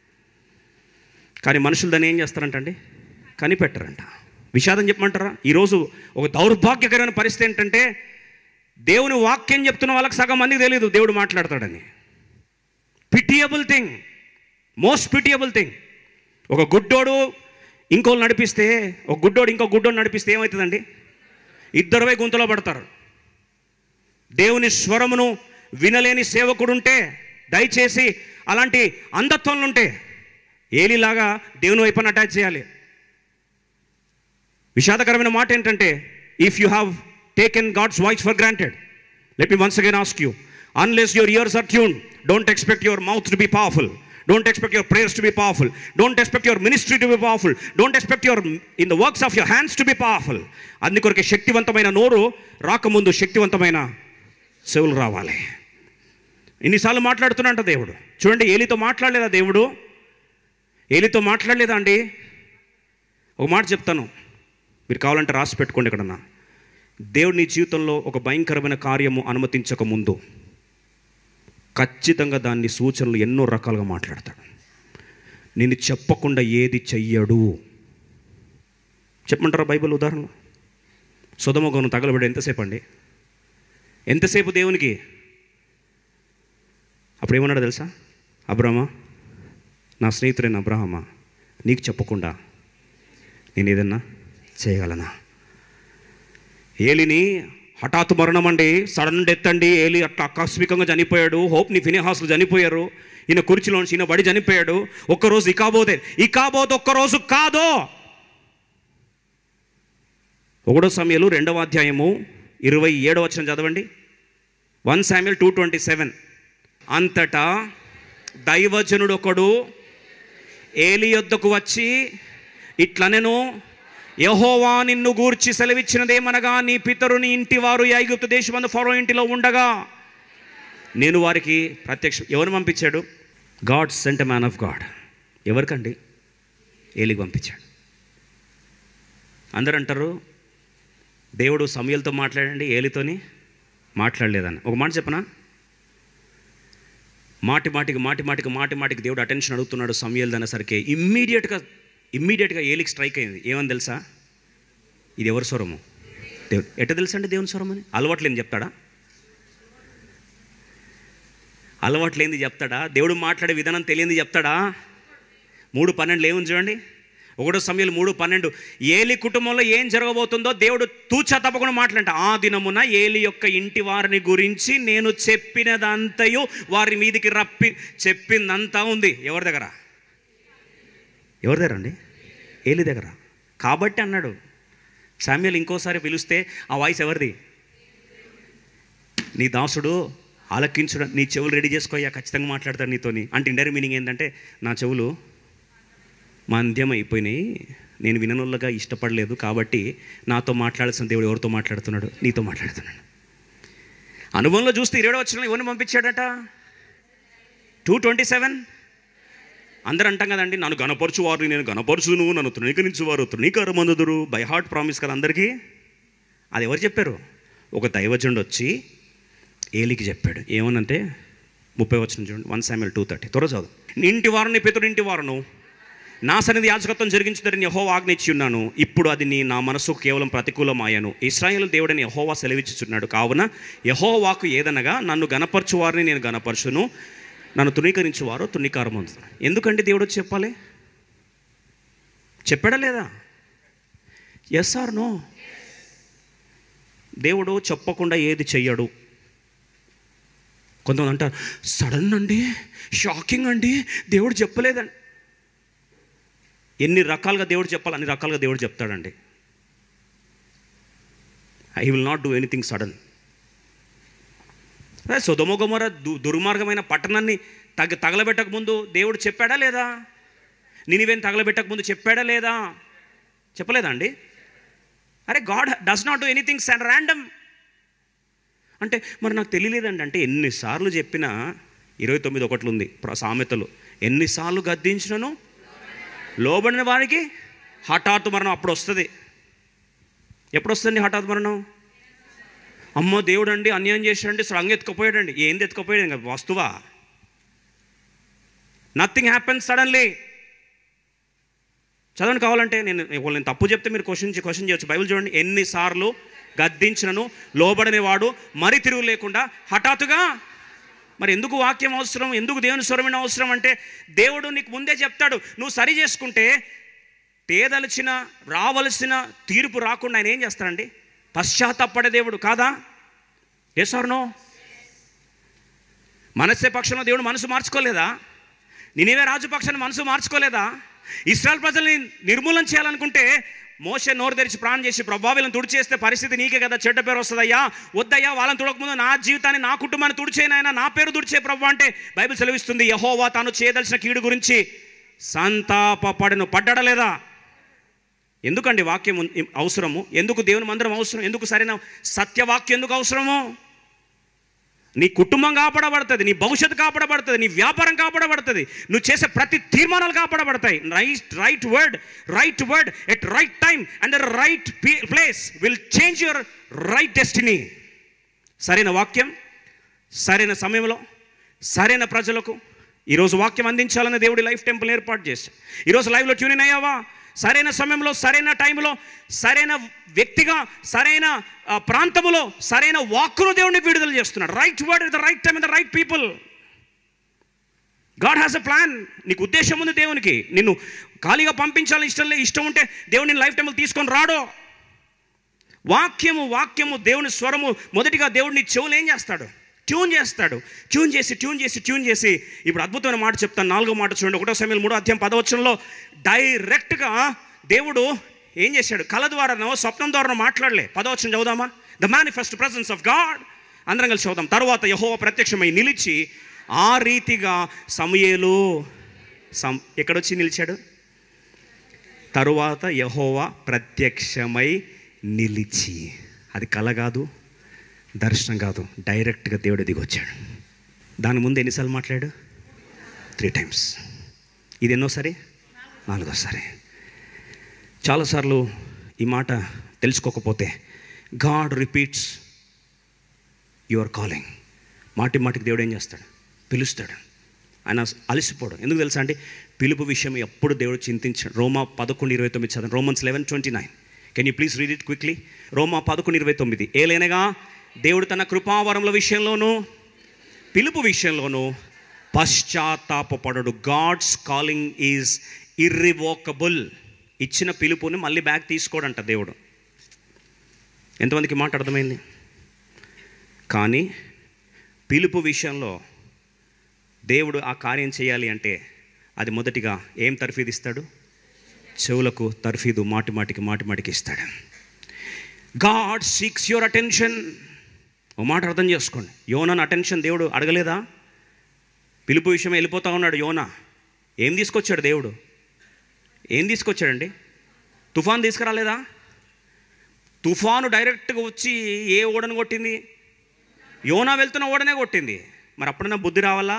కానీ మనుషులు దాన్ని ఏం చేస్తారంటండి కనిపెట్టరంట విషాదం చెప్పమంటారా ఈరోజు ఒక దౌర్భాగ్యకరమైన పరిస్థితి ఏంటంటే దేవుని వాక్యం చెప్తున్న వాళ్ళకి సగం మందికి తెలియదు దేవుడు మాట్లాడతాడని pitiable thing most pitiable thing ఒక గుడ్డోడు ఇంకోళ్ళు నడిపిస్తే ఒక గుడ్డోడు ఇంకో గుడ్డోడు నడిపిస్తే ఏమవుతుందండి ఇద్దరువై గుంతలో పడతారు దేవుని స్వరమును వినలేని సేవకుడుంటే దయచేసి అలాంటి అంధత్వంలుంటే ఏలిలాగా దేవుని వైపున అటాచ్ చేయాలి విషాదకరమైన మాట ఏంటంటే if you have taken God's voice for granted let me once again ask you unless your ears are tune don't expect your mouth to be powerful don't expect your prayers to be powerful don't expect your ministry to be powerful don't expect your in the works of your hands to be powerful అందుకొరకే శక్తివంతమైన నోరు రాకముందు శక్తివంతమైన చెవులు రావాలి ఇన్నిసార్లు మాట్లాడుతున్నట్ట దేవుడు చూడండి ఏలితో మాట్లాడలేదా దేవుడు ఏలితో మాట్లాడలేదా అండి ఒక మాట చెప్తాను మీరు కావాలంటే రాసి పెట్టుకోండి ఎక్కడన్నా దేవుడు నీ జీవితంలో ఒక భయంకరమైన కార్యము అనుమతించక ముందు ఖచ్చితంగా దాన్ని సూచనలు ఎన్నో రకాలుగా మాట్లాడతాడు నేను చెప్పకుండా ఏది చెయ్యడు చెప్పమంటారా బైబిల్ ఉదాహరణ సుధమగోను తగలబడి ఎంతసేపు అండి ఎంతసేపు దేవునికి అప్పుడు ఏమన్నాడు తెలుసా అబ్రహమా నా స్నేహితుడైన అబ్రహమా నీకు చెప్పకుండా నేను ఏదన్నా చేయగలనా ఏలిని హఠాత్ మరణం అండి సడన్ డెత్ అండి ఏలి అట్లా ఆకస్మికంగా చనిపోయాడు హోప్ ని ఫినిహాసులు చనిపోయారు ఈయన కుర్చీలో నుంచి ఈయన బడి చనిపోయాడు ఒక్కరోజు ఇకాబోతే ఇకాబోతే ఒక్కరోజు కాదో ఒకటో సమయాలు రెండవ అధ్యాయము ఇరవై ఏడవ వచ్చిన చదవండి one Samuel two twenty seven అంతటా దైవజనుడు ఒకడు ఏలి యొద్దకు వచ్చి ఇట్లనెను యహోవా నిన్ను గూర్చి సెలవిచ్చినదేమనగా నీ పితరుని ఇంటి వారు ఐగుప్తు దేశమందు ఫరో ఇంటిలో ఉండగా నేను వారికి ప్రత్యక్ష ఎవరు పంపించాడు God sent man of God ఎవరికండి ఏలికి పంపించాడు అందరూ అంటారు దేవుడు సమయలతో మాట్లాడండి ఏలితోని మాట్లాడలేదని ఒక మాట చెప్పనా మాటి మాటికి మాటి మాటికి మాటి మాటికి దేవుడు అటెన్షన్ అడుగుతున్నాడు సమయలు అనేసరికి ఇమ్మీడియట్గా ఇమ్మీడియట్గా ఏలికి స్ట్రైక్ అయింది ఏమని తెలుసా ఇది ఎవరి స్వరము దేవుడు ఎట్ట తెలుసా అండి దేవుని స్వరం అని అలవాట్లేని చెప్తాడా అలవాట్లేంది చెప్తాడా దేవుడు మాట్లాడే విధానం తెలియంది చెప్తాడా మూడు పన్నెండులో ఏముంది చూడండి ఒకటో సమయంలో మూడు పన్నెండు ఏలి కుటుంబంలో ఏం జరగబోతుందో దేవుడు తూచా తప్పకుండా మాట్లాడంట ఆ దినమున ఏలి యొక్క ఇంటి వారిని గురించి నేను చెప్పినదంతయు వారి మీదికి రప్పి చెప్పిందంతా ఉంది ఎవరి దగ్గర ఎవరి దగ్గర అండి ఏలి దగ్గర కాబట్టి అన్నాడు శామ్యుల్ ఇంకోసారి పిలిస్తే ఆ వాయిస్ ఎవరిది నీ దాసుడు ఆలకించడం నీ చెవులు రెడీ చేసుకోయ్యా ఖచ్చితంగా మాట్లాడతాడు నీతోని అంటే ఇండైరెక్ట్ మీనింగ్ ఏంటంటే నా చెవులు మాంద్యం అయిపోయినాయి నేను విననుల్లగా ఇష్టపడలేదు కాబట్టి నాతో మాట్లాడాల్సిన దేవుడు ఎవరితో మాట్లాడుతున్నాడు నీతో మాట్లాడుతున్నాడు అనుభవంలో చూస్తే ఇరవై వచ్చిన ఎవరిని పంపించాడట టూ ట్వంటీ సెవెన్ అందరూ అంటాం కదండి నన్ను గణపరచువారు నేను గణపరచును నన్ను తృణీకరించువారు తృణీకరమందుదురు బై హార్ట్ ప్రామిస్ కదా అందరికీ అది ఎవరు చెప్పారు ఒక దైవజనుడు వచ్చి ఏలికి చెప్పాడు ఏమనంటే ముప్పై వచ్చిన చూడండి వన్ సామెల్ టూ థర్టీ త్వర చదువు నీ ఇంటి వారిని పితరు ఇంటి వారును నా సన్నిధి యాజకత్వం జరిగించుదని యహో ఆజ్ఞించి ఉన్నాను ఇప్పుడు అది నీ నా మనసు కేవలం ప్రతికూలమాయను ఇస్రాయేల్ దేవుడని యహోవా సెలవిచ్చుచున్నాడు కావున యహోవాకు ఏదనగా నన్ను గనపరచు వారిని నేను గనపరచును నన్ను తృణీకరించువారు తృణీకారం అందుతాను ఎందుకంటే దేవుడు వచ్చి చెప్పాలి చెప్పాడా లేదా ఎస్ ఆర్ నో దేవుడు చెప్పకుండా ఏది చెయ్యడు కొంతమంది అంటారు సడన్ అండి షాకింగ్ అండి దేవుడు చెప్పలేదండి ఎన్ని రకాలుగా దేవుడు చెప్పాలి అన్ని రకాలుగా దేవుడు చెప్తాడండి I will not do anything sudden సుధమోగమర దు దుర్మార్గమైన పట్టణాన్ని తగ తగలబెట్టక ముందు దేవుడు చెప్పాడా లేదా నినివేని తగలబెట్టక ముందు చెప్పాడా లేదా చెప్పలేదా అండి అరే God does not do anything and random అంటే మరి నాకు తెలియలేదండి అంటే ఎన్నిసార్లు చెప్పినా ఇరవై తొమ్మిది ఒకట్లు ఉంది ప్ర- సామెతలు ఎన్నిసార్లు గద్దించినను లోబడిన వారికి హఠాత్తు మరణం అప్పుడు వస్తుంది ఎప్పుడు వస్తుంది హఠాత్ మరణం అమ్మో దేవుడు అండి అన్యాయం చేశాడండి సడన్గా ఎత్తుకుపోయాడండి ఏంది ఎత్తుకుపోయాడు ఇంకా వస్తువా నథింగ్ హ్యాపెన్ సడన్లీ చదవండి కావాలంటే నేను ఒకవేళ నేను తప్పు చెప్తే మీరు క్వశ్చన్ క్వశ్చన్ చేయొచ్చు బైబిల్ చూడండి ఎన్నిసార్లు గద్దించినను లోబడని వాడు మరి తిరుగు లేకుండా హఠాత్తుగా మరి ఎందుకు వాక్యం అవసరం ఎందుకు దేవుని స్వరమైన అవసరం అంటే దేవుడు నీకు ముందే చెప్తాడు నువ్వు సరి చేసుకుంటే తేదలిచిన రావలసిన తీర్పు రాకుండా ఆయన ఏం చేస్తాడండి పశ్చాత్తాపడే దేవుడు కాదా ఏ నో మనస్సే పక్షంలో దేవుడు మనసు మార్చుకోలేదా నేనేవే రాజు పక్షాన్ని మనసు మార్చుకోలేదా ఇస్రాయల్ ప్రజల్ని నిర్మూలన చేయాలనుకుంటే మోసే నోరు తెరిచి ప్రాణం చేసి ప్రభావిలను తుడిచేస్తే పరిస్థితి నీకే కదా చెడ్డ పేరు వస్తుందయ్యా వద్దయ్యా వాళ్ళని తుడకముందు నా జీవితాన్ని నా కుటుంబాన్ని తుడిచేనాయన నా పేరు తుడిచే ప్రభు అంటే బైబిల్ సెలవిస్తుంది యహోవా తాను చేయదలసిన కీడు గురించి సంతాపపడను పడ్డడలేదా ఎందుకండి వాక్యం ఉన్- అవసరము ఎందుకు దేవుని మందిరం అవసరం ఎందుకు సరైన సత్యవాక్యం ఎందుకు అవసరము నీ కుటుంబం కాపాడబడుతుంది నీ భవిష్యత్తు కాపాడబడుతుంది నీ వ్యాపారం కాపాడబడుతుంది నువ్వు చేసే ప్రతి తీర్మానాలు కాపాడబడతాయి right right word right word at right time and right place will change your right destiny సరైన వాక్యం సరైన సమయంలో సరైన ప్రజలకు ఈరోజు వాక్యం అందించాలని దేవుడి లైఫ్ టెంపుల్ ఏర్పాటు చేశాడు ఈరోజు లైవ్లో ట్యూన్ ఇన్ అయ్యావా సరైన సమయంలో సరైన టైంలో సరైన వ్యక్తిగా సరైన ఆ, ప్రాంతములో సరైన వాక్కును దేవుడికి విడుదల చేస్తున్నాడు right word the right time the right people God has a plan నీకు ఉద్దేశం ఉంది దేవునికి నిన్ను ఖాళీగా పంపించాలని ఇష్టం లేదు ఇష్టం ఉంటే దేవుడిని లైఫ్ టైంలో తీసుకొని రాడో వాక్యము వాక్యము దేవుని స్వరము మొదటిగా దేవుడిని చెవులు ఏం చేస్తాడు ట్యూన్ చేస్తాడు ట్యూన్ చేసి ట్యూన్ చేసి ట్యూన్ చేసి ఇప్పుడు అద్భుతమైన మాట చెప్తాను నాలుగో మాట చూడండి ఒకటో సమయంలో మూడో అధ్యాయం పదవచనంలో డైరెక్ట్గా దేవుడు ఏం చేశాడు కళ ద్వారానో స్వప్నం ద్వారానో మాట్లాడలే పదవచనం చదువుదామా the manifest presence of God అందరం కలిసి చదువుదాం తర్వాత యహోవ ప్రత్యక్షమై నిలిచి ఆ రీతిగా సమయేలు సం ఎక్కడొచ్చి నిలిచాడు తరువాత యహోవా ప్రత్యక్షమై నిలిచి అది కల కాదు దర్శనం కాదు డైరెక్ట్గా దేవుడు దిగొచ్చాడు దాని ముందు ఎన్నిసార్లు మాట్లాడు త్రీ టైమ్స్ ఇది ఎన్నోసారి నాలుగోసారి చాలాసార్లు ఈ మాట తెలుసుకోకపోతే గాడ్ రిపీట్స్ యువర్ కాలింగ్ మాటి మాటికి దేవుడు ఏం చేస్తాడు పిలుస్తాడు ఆయన అలసిపోవడం ఎందుకు తెలుసా అండి పిలుపు విషయం ఎప్పుడు దేవుడు చింతించాడు రోమా పదకొండు ఇరవై తొమ్మిది చదవండి Romans eleven twenty nine can you please read it quickly రోమా పదకొండు ఇరవై తొమ్మిది ఏలైనగా దేవుడు తన కృపావరముల విషయంలోనూ పిలుపు విషయంలోనూ పశ్చాత్తాపడడు గాడ్స్ కాలింగ్ ఈజ్ ఇర్రివోకబుల్ ఇచ్చిన పిలుపుని మళ్ళీ బ్యాక్ తీసుకోడంట దేవుడు ఎంతమందికి మాట అర్థమైంది కానీ పిలుపు విషయంలో దేవుడు ఆ కార్యం చేయాలి అంటే అది మొదటిగా ఏం తర్ఫీదిస్తాడు చెవులకు తర్ఫీదు మాటి మాటికి మాటి మాటికి ఇస్తాడు గాడ్ సీక్స్ యువర్ అటెన్షన్ ఓ మాట అర్థం చేసుకోండి యోనన్ అటెన్షన్ దేవుడు అడగలేదా పిలుపు విషయం వెళ్ళిపోతా ఉన్నాడు యోనా ఏం తీసుకొచ్చాడు దేవుడు ఏం తీసుకొచ్చాడండి తుఫాన్ తీసుకురాలేదా తుఫాను డైరెక్ట్గా వచ్చి ఏ ఓడను కొట్టింది యోనా వెళ్తున్న ఓడనే కొట్టింది మరి అప్పుడన్నా బుద్ధి రావాలా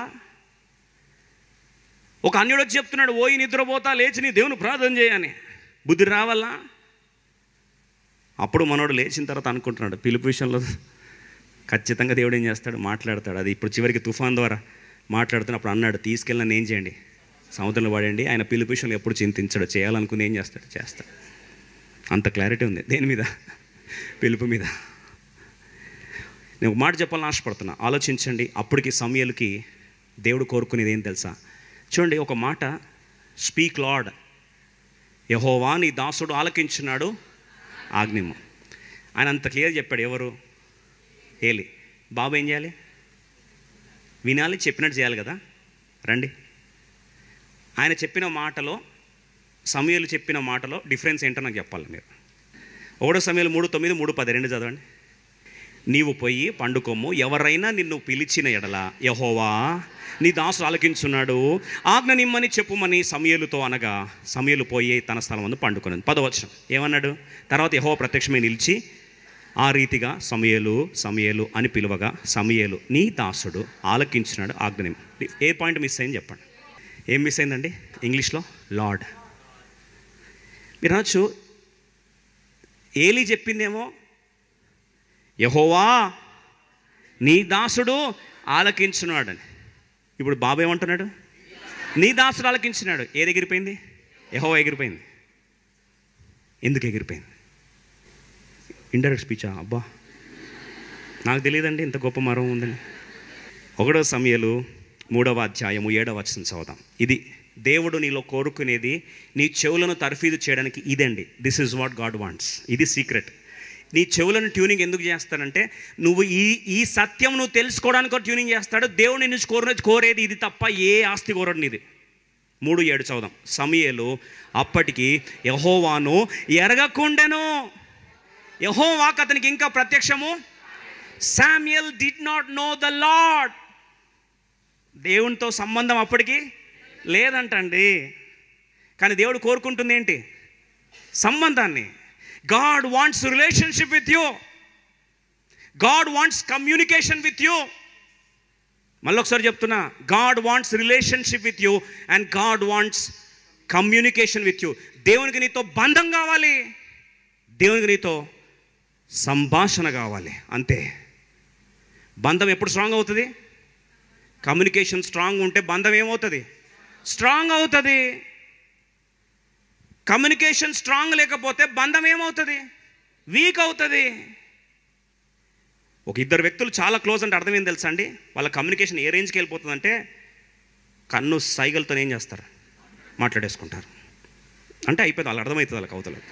ఒక అన్యుడు వచ్చి చెప్తున్నాడు ఓయి నిద్రపోతా లేచి నీ దేవుని ప్రార్థన చేయని బుద్ధి రావాలా అప్పుడు మనోడు లేచిన తర్వాత అనుకుంటున్నాడు పిలుపు విషయంలో ఖచ్చితంగా దేవుడు ఏం చేస్తాడు మాట్లాడతాడు అది ఇప్పుడు చివరికి తుఫాన్ ద్వారా మాట్లాడుతున్నప్పుడు అన్నాడు తీసుకెళ్ళి నన్ను ఏం చేయండి సముద్రంలో పడండి ఆయన పిలుపు విషయంలో ఎప్పుడు చింతించాడు చేయాలనుకుంది ఏం చేస్తాడు చేస్తాడు అంత క్లారిటీ ఉంది దేని మీద పిలుపు మీద నేను ఒక మాట చెప్పాలని ఆశపడుతున్నా ఆలోచించండి అప్పటికి సమయాలకి దేవుడు కోరుకునేది ఏం తెలుసా చూడండి ఒక మాట స్పీక్ లార్డ్ యహోవా నీ దాసుడు ఆలకించున్నాడు ఆజ్ఞము ఆయన అంత క్లియర్ చెప్పాడు ఎవరు ఏలి బాబు ఏం చేయాలి వినాలి చెప్పినట్టు చేయాలి కదా రండి ఆయన చెప్పిన మాటలో సమయాలు చెప్పిన మాటలో డిఫరెన్స్ ఏంటో నాకు చెప్పాలి మీరు ఒకటో సమయాలు మూడు తొమ్మిది మూడు పది రెండు చదవండి నీవు పోయి పండుకోము ఎవరైనా నిన్ను పిలిచిన ఎడల యహోవా నీ దాసుడు ఆలకించున్నాడు ఆజ్ఞ నిమ్మని చెప్పుమని సమయలుతో అనగా సమయలు పోయి తన స్థలం ముందు పండుకున్నది పదవచనం ఏమన్నాడు తర్వాత యహో ప్రత్యక్షమే నిలిచి ఆ రీతిగా సమయలు సమయలు అని పిలువగా సమయలు నీ దాసుడు ఆలకించినాడు ఆజ్ఞ నిమ్మ ఏ పాయింట్ మిస్ అయింది చెప్పండి ఏం మిస్ అయిందండి ఇంగ్లీష్లో లార్డ్ మీరు అనొచ్చు ఏలి చెప్పిందేమో యహోవా నీ దాసుడు ఆలకించున్నాడని ఇప్పుడు బాబు ఏమంటున్నాడు నీ దాసుడు ఆలకించినాడు ఏది ఎగిరిపోయింది యహోవా ఎగిరిపోయింది ఎందుకు ఎగిరిపోయింది ఇండైరెక్ట్ స్పీచా అబ్బా నాకు తెలియదండి ఇంత గొప్ప మరం ఉందని ఒకటో సమయాలు మూడవ అధ్యాయము ఏడవ వచనం చదువుదాం ఇది దేవుడు నీలో కోరుకునేది నీ చెవులను తర్ఫీదు చేయడానికి ఇదండి this is what God wants ఇది సీక్రెట్ నీ చెవులను ట్యూనింగ్ ఎందుకు చేస్తాడంటే నువ్వు ఈ ఈ సత్యం నువ్వు తెలుసుకోవడానికి ట్యూనింగ్ చేస్తాడు దేవుని నుంచి కోరు కోరేది ఇది తప్ప ఏ ఆస్తి కోరడు నీది మూడు ఏడు చదుదాం సమయలు అప్పటికి యహోవాను ఎరగకుండెను యహోవాకు అతనికి ఇంకా ప్రత్యక్షము Samuel did not know the Lord దేవునితో సంబంధం అప్పటికి లేదంటండి కానీ దేవుడు కోరుకుంటుంది ఏంటి సంబంధాన్ని God wants relationship with you God wants communication with you మళ్ళీ ఒకసారి చెప్తున్నా God wants relationship with you and God wants communication with you దేవునికి నీతో బంధం కావాలి దేవునికి నీతో సంభాషణ కావాలి అంతే బంధం ఎప్పుడు స్ట్రాంగ్ అవుతుంది కమ్యూనికేషన్ స్ట్రాంగ్ ఉంటే బంధం ఏమవుతుంది స్ట్రాంగ్ అవుతుంది కమ్యూనికేషన్ స్ట్రాంగ్ లేకపోతే బంధం ఏమవుతుంది వీక్ అవుతుంది ఒక ఇద్దరు వ్యక్తులు చాలా క్లోజ్ అంటే అర్థం ఏం తెలుసా అండి వాళ్ళ కమ్యూనికేషన్ ఏ రేంజ్కి వెళ్ళిపోతుందంటే కన్ను సైగలతో ఏం చేస్తారు మాట్లాడేసుకుంటారు అంటే అయిపోతుంది వాళ్ళకి అర్థమవుతుంది వాళ్ళకి అవతలకు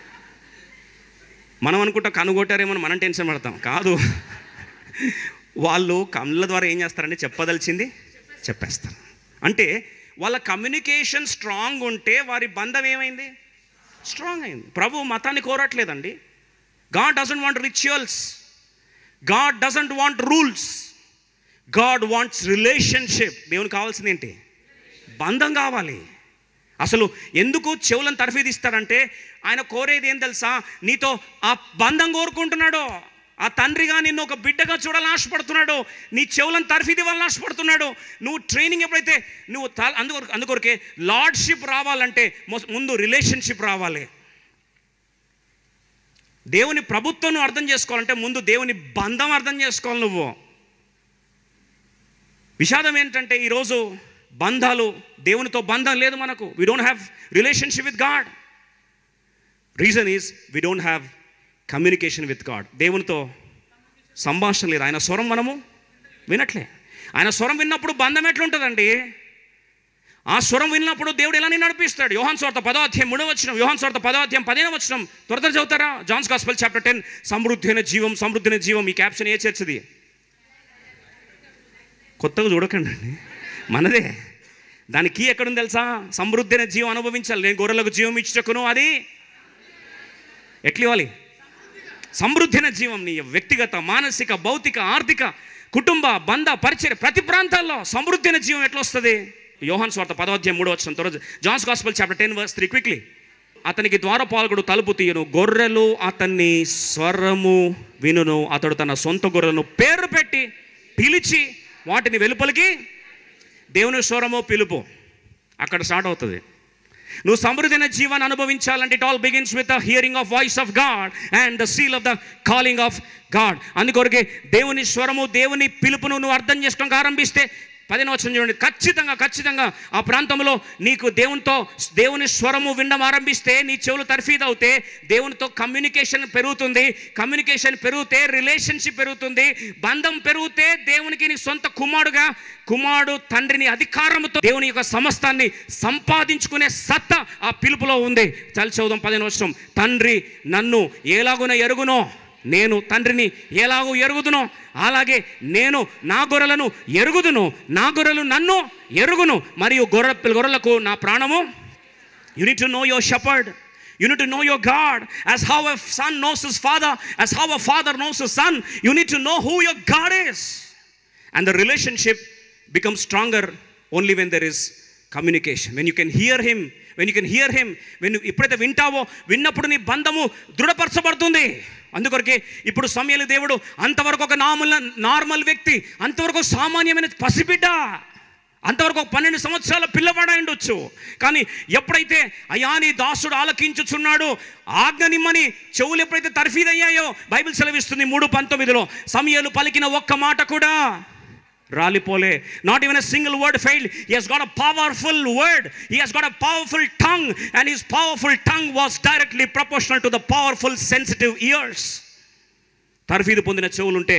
మనం అనుకుంటాం కనుగొట్టారేమో అని మనం టెన్షన్ పడతాం కాదు వాళ్ళు కళ్ళ ద్వారా ఏం చేస్తారంటే చెప్పదలిచింది చెప్పేస్తారు అంటే వాళ్ళ కమ్యూనికేషన్ స్ట్రాంగ్ ఉంటే వారి బంధం ఏమైంది స్ట్రాంగ్ అయింది ప్రభు మతాన్ని కోరట్లేదండి God doesn't want rituals God doesn't want rules God wants relationship దేవునికి కావాల్సింది ఏంటి బంధం కావాలి అసలు ఎందుకు చెవులను తరఫీదిస్తాడంటే ఆయన కోరేది ఏం తెలుసా నీతో ఆ బంధం కోరుకుంటున్నాడు ఆ తండ్రిగా నిన్ను ఒక బిడ్డగా చూడాలని ఆశపడుతున్నాడు నీ చెవులను తరఫీది వల్ల ఆశపడుతున్నాడు నువ్వు ట్రైనింగ్ ఎప్పుడైతే నువ్వు త- అందుకొరకు అందుకొరకే లార్డ్షిప్ రావాలంటే మొ- ముందు రిలేషన్షిప్ రావాలి దేవుని ప్రభుత్వం నువ్వు అర్థం చేసుకోవాలంటే ముందు దేవుని బంధం అర్థం చేసుకోవాలి నువ్వు విషాదం ఏంటంటే ఈరోజు బంధాలు దేవునితో బంధం లేదు మనకు we don't have relationship with God reason is we don't have communication with God దేవునితో సంభాషణ లేదు ఆయన స్వరం మనము వినట్లే ఆయన స్వరం విన్నప్పుడు బంధం ఎట్లుంటుందండి ఆ స్వరం విన్నప్పుడు దేవుడు ఎలా నేను నడిపిస్తాడు యోహాన్ స్వార్థ పదాధ్యాయం మూడవ వచ్చిన యోహాన్ స్వార్థ పదాధ్యాయం పదిహేను వచ్చిన త్వర త్వర చదువుతారా జాన్స్ గాస్పల్ చాప్టర్ టెన్ సమృద్ధి అయిన జీవం సమృద్ధి అయిన జీవం ఈ క్యాప్షన్ ఏ చర్చది కొత్తగా చూడకండి అండి మనదే దాని కీ ఎక్కడుంది తెలుసా సమృద్ధి అయిన జీవం అనుభవించాలి నేను గొర్రెలకు జీవం ఇచ్చకును అది ఎట్లా ఇవ్వాలి సమృద్ధి అయిన జీవం నీ వ్యక్తిగత మానసిక భౌతిక ఆర్థిక కుటుంబ బంధ పరిచయ ప్రతి ప్రాంతాల్లో సమృద్ధి అయిన జీవం ఎట్లా వస్తుంది యోహాన్ స్వార్థ పదోధ్యాయం మూడో వచ్చిన తర్వాత John's gospel chapter ten verse three quickly అతనికి ద్వారపాలకుడు తలుపు తీయను గొర్రెలు అతన్ని స్వరము వినును అతడు తన సొంత గొర్రెలను పేరు పెట్టి పిలిచి వాటిని వెలుపలికి దేవుని స్వరము పిలుపు అక్కడ స్టార్ట్ అవుతుంది నువ్వు సమృద్ధైన జీవాన్ని అనుభవించాలంటే it all begins with the hearing of voice of God and the seal of the calling of God అందుకొరకే దేవుని స్వరము దేవుని పిలుపును నువ్వు అర్థం చేసుకోవడానికి ఆరంభిస్తే పదిహేను వచ్చిన చూడండి ఖచ్చితంగా ఖచ్చితంగా ఆ ప్రాంతంలో నీకు దేవునితో దేవుని స్వరము వినడం ఆరంభిస్తే నీ చెవులు తర్ఫీదు అవుతే దేవునితో కమ్యూనికేషన్ పెరుగుతుంది కమ్యూనికేషన్ పెరిగితే రిలేషన్షిప్ పెరుగుతుంది బంధం పెరిగితే దేవునికి నీ సొంత కుమారుడుగా కుమారుడు తండ్రిని అధికారంతో దేవుని యొక్క సమస్తాన్ని సంపాదించుకునే సత్తా ఆ పిలుపులో ఉంది చలి చదువుదాం పదిహేను వచ్చం తండ్రి నన్ను ఎలాగున ఎరుగునో నేను తండ్రిని ఎలాగో ఎరుగుదునో అలాగే నేను నా గొర్రెలను ఎరుగుదును నా గొర్రెలు నన్ను ఎరుగును మరియు గొర్రె గొర్రెలకు నా ప్రాణము you need to know your shepherd you need to know your God as how a son knows his father as how a father knows his son you need to know who your God is and the relationship become stronger only when there is communication when you can hear him when you can hear him when ఎప్పుడైతే వింటావో విన్నప్పుడు నీ బంధము దృఢపరచబడుతుంది అందుకొరకే ఇప్పుడు సమయలు దేవుడు అంతవరకు ఒక నార్మల్ నార్మల్ వ్యక్తి అంతవరకు సామాన్యమైన పసిబిడ్డ అంతవరకు ఒక పన్నెండు సంవత్సరాల పిల్లవాడు ఉండొచ్చు కానీ ఎప్పుడైతే అయ్యా నీ దాసుడు ఆలకించుచున్నాడు ఆజ్ఞ నిమ్మని చెవులు ఎప్పుడైతే తర్ఫీదయ్యాయో బైబిల్ సెలవిస్తుంది మూడు పంతొమ్మిదిలో సమయాలు పలికిన ఒక్క మాట కూడా రాలిపోలే not even a single word fail he he's got a powerful word he he's got a powerful tongue and his powerful tongue was directly proportional to the powerful sensitive ears తర్ఫీదు పొందిన చెవులుంటే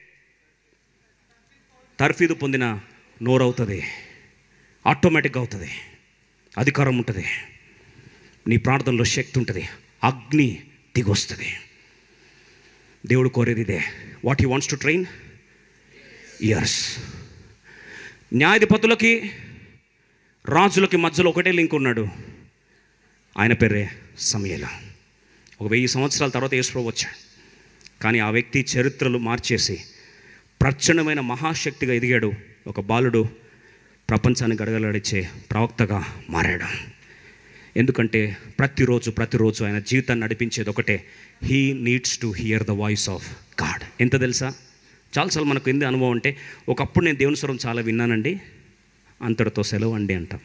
తర్ఫీదు పొందిన నోరవుతుంది ఆటోమేటిక్గా అవుతుంది అధికారం ఉంటుంది నీ ప్రార్థనలో శక్తి ఉంటుంది అగ్ని దిగొస్తుంది దేవుడు కోరేది ఇదే what he wants to train ears న్యాయాధిపతులకి రాజులకి మధ్యలో ఒకటే లింక్ ఉన్నాడు ఆయన పేరే సమయల ఒక వెయ్యి సంవత్సరాల తర్వాత యేసుప్రభు వచ్చాడు కానీ ఆ వ్యక్తి చరిత్రలు మార్చేసి ప్రచండమైన మహాశక్తిగా ఎదిగాడు ఒక బాలుడు ప్రపంచాన్ని గడగలాడిచ్చే ప్రవక్తగా మారాడు ఎందుకంటే ప్రతిరోజు ప్రతిరోజు ఆయన జీవితాన్ని నడిపించేది ఒకటే he needs to hear the voice of God ఎంత తెలుసా చాలాసార్లు మనకు ఎందు అనుభవం అంటే ఒకప్పుడు నేను దేవుని స్వరం చాలా విన్నానండి అంతటితో సెలవు అండి అంటాం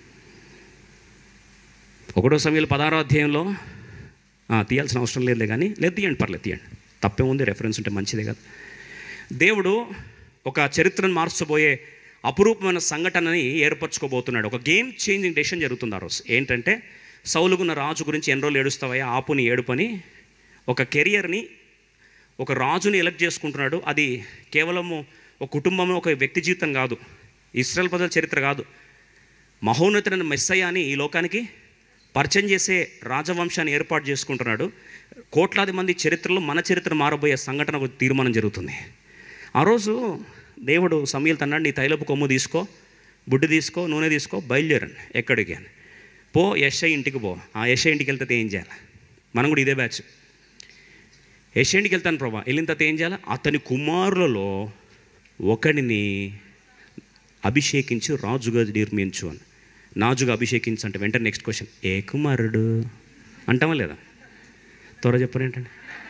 ఒకటో సమయంలో పదహారో అధ్యాయంలో ఆ, తీయాల్సిన అవసరం లేదులే కానీ లేదు తీయండి పర్లేదు తీయండి తప్పే ఉంది రెఫరెన్స్ ఉంటే మంచిదే కదా దేవుడు ఒక చరిత్రను మార్చబోయే అపురూపమైన సంఘటనని ఏర్పరచుకోబోతున్నాడు ఒక గేమ్ చేంజింగ్ డెసిషన్ జరుగుతుంది ఆ రోజు ఏంటంటే సౌలుగున్న రాజు గురించి ఎన్ని రోజులు ఏడుస్తావయ్యా ఆపుని ఏడుపని ఒక కెరియర్ని ఒక రాజుని ఎలక్ట్ చేసుకుంటున్నాడు అది కేవలము ఒక కుటుంబం ఒక వ్యక్తి జీవితం కాదు ఇస్రాయల్ ప్రజల చరిత్ర కాదు మహోన్నతుడైన మెస్సయ్యాని ఈ లోకానికి పరిచయం చేసే రాజవంశాన్ని ఏర్పాటు చేసుకుంటున్నాడు కోట్లాది మంది చరిత్రలో మన చరిత్ర మారబోయే సంఘటన ఒక తీర్మానం జరుగుతుంది ఆ రోజు దేవుడు సమీల్ తన్నాడు నీ తైలపు కొమ్ము తీసుకో బుడ్డి తీసుకో నూనె తీసుకో బయలుదేరండి ఎక్కడికి అని పో యశ ఇంటికి పో ఆ యశ ఇంటికి వెళ్తే ఏం చేయాలి మనం కూడా ఇదే బ్యాచ్ యశ ఇంటికి వెళ్తాను ప్రభా వెళ్ళిన తర్వాత ఏం చేయాలి అతని కుమారులలో ఒకడిని అభిషేకించి రాజుగా నిర్మించు అని నాజుగా అభిషేకించు అంటే వెంటనే నెక్స్ట్ క్వశ్చన్ ఏ కుమారుడు అంటామా లేదా త్వర చెప్పరు ఏంటండి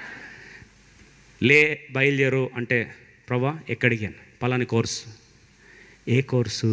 లే బయలుదేరు అంటే ప్రభా ఎక్కడికి అని పలాని కోర్సు ఏ కోర్సు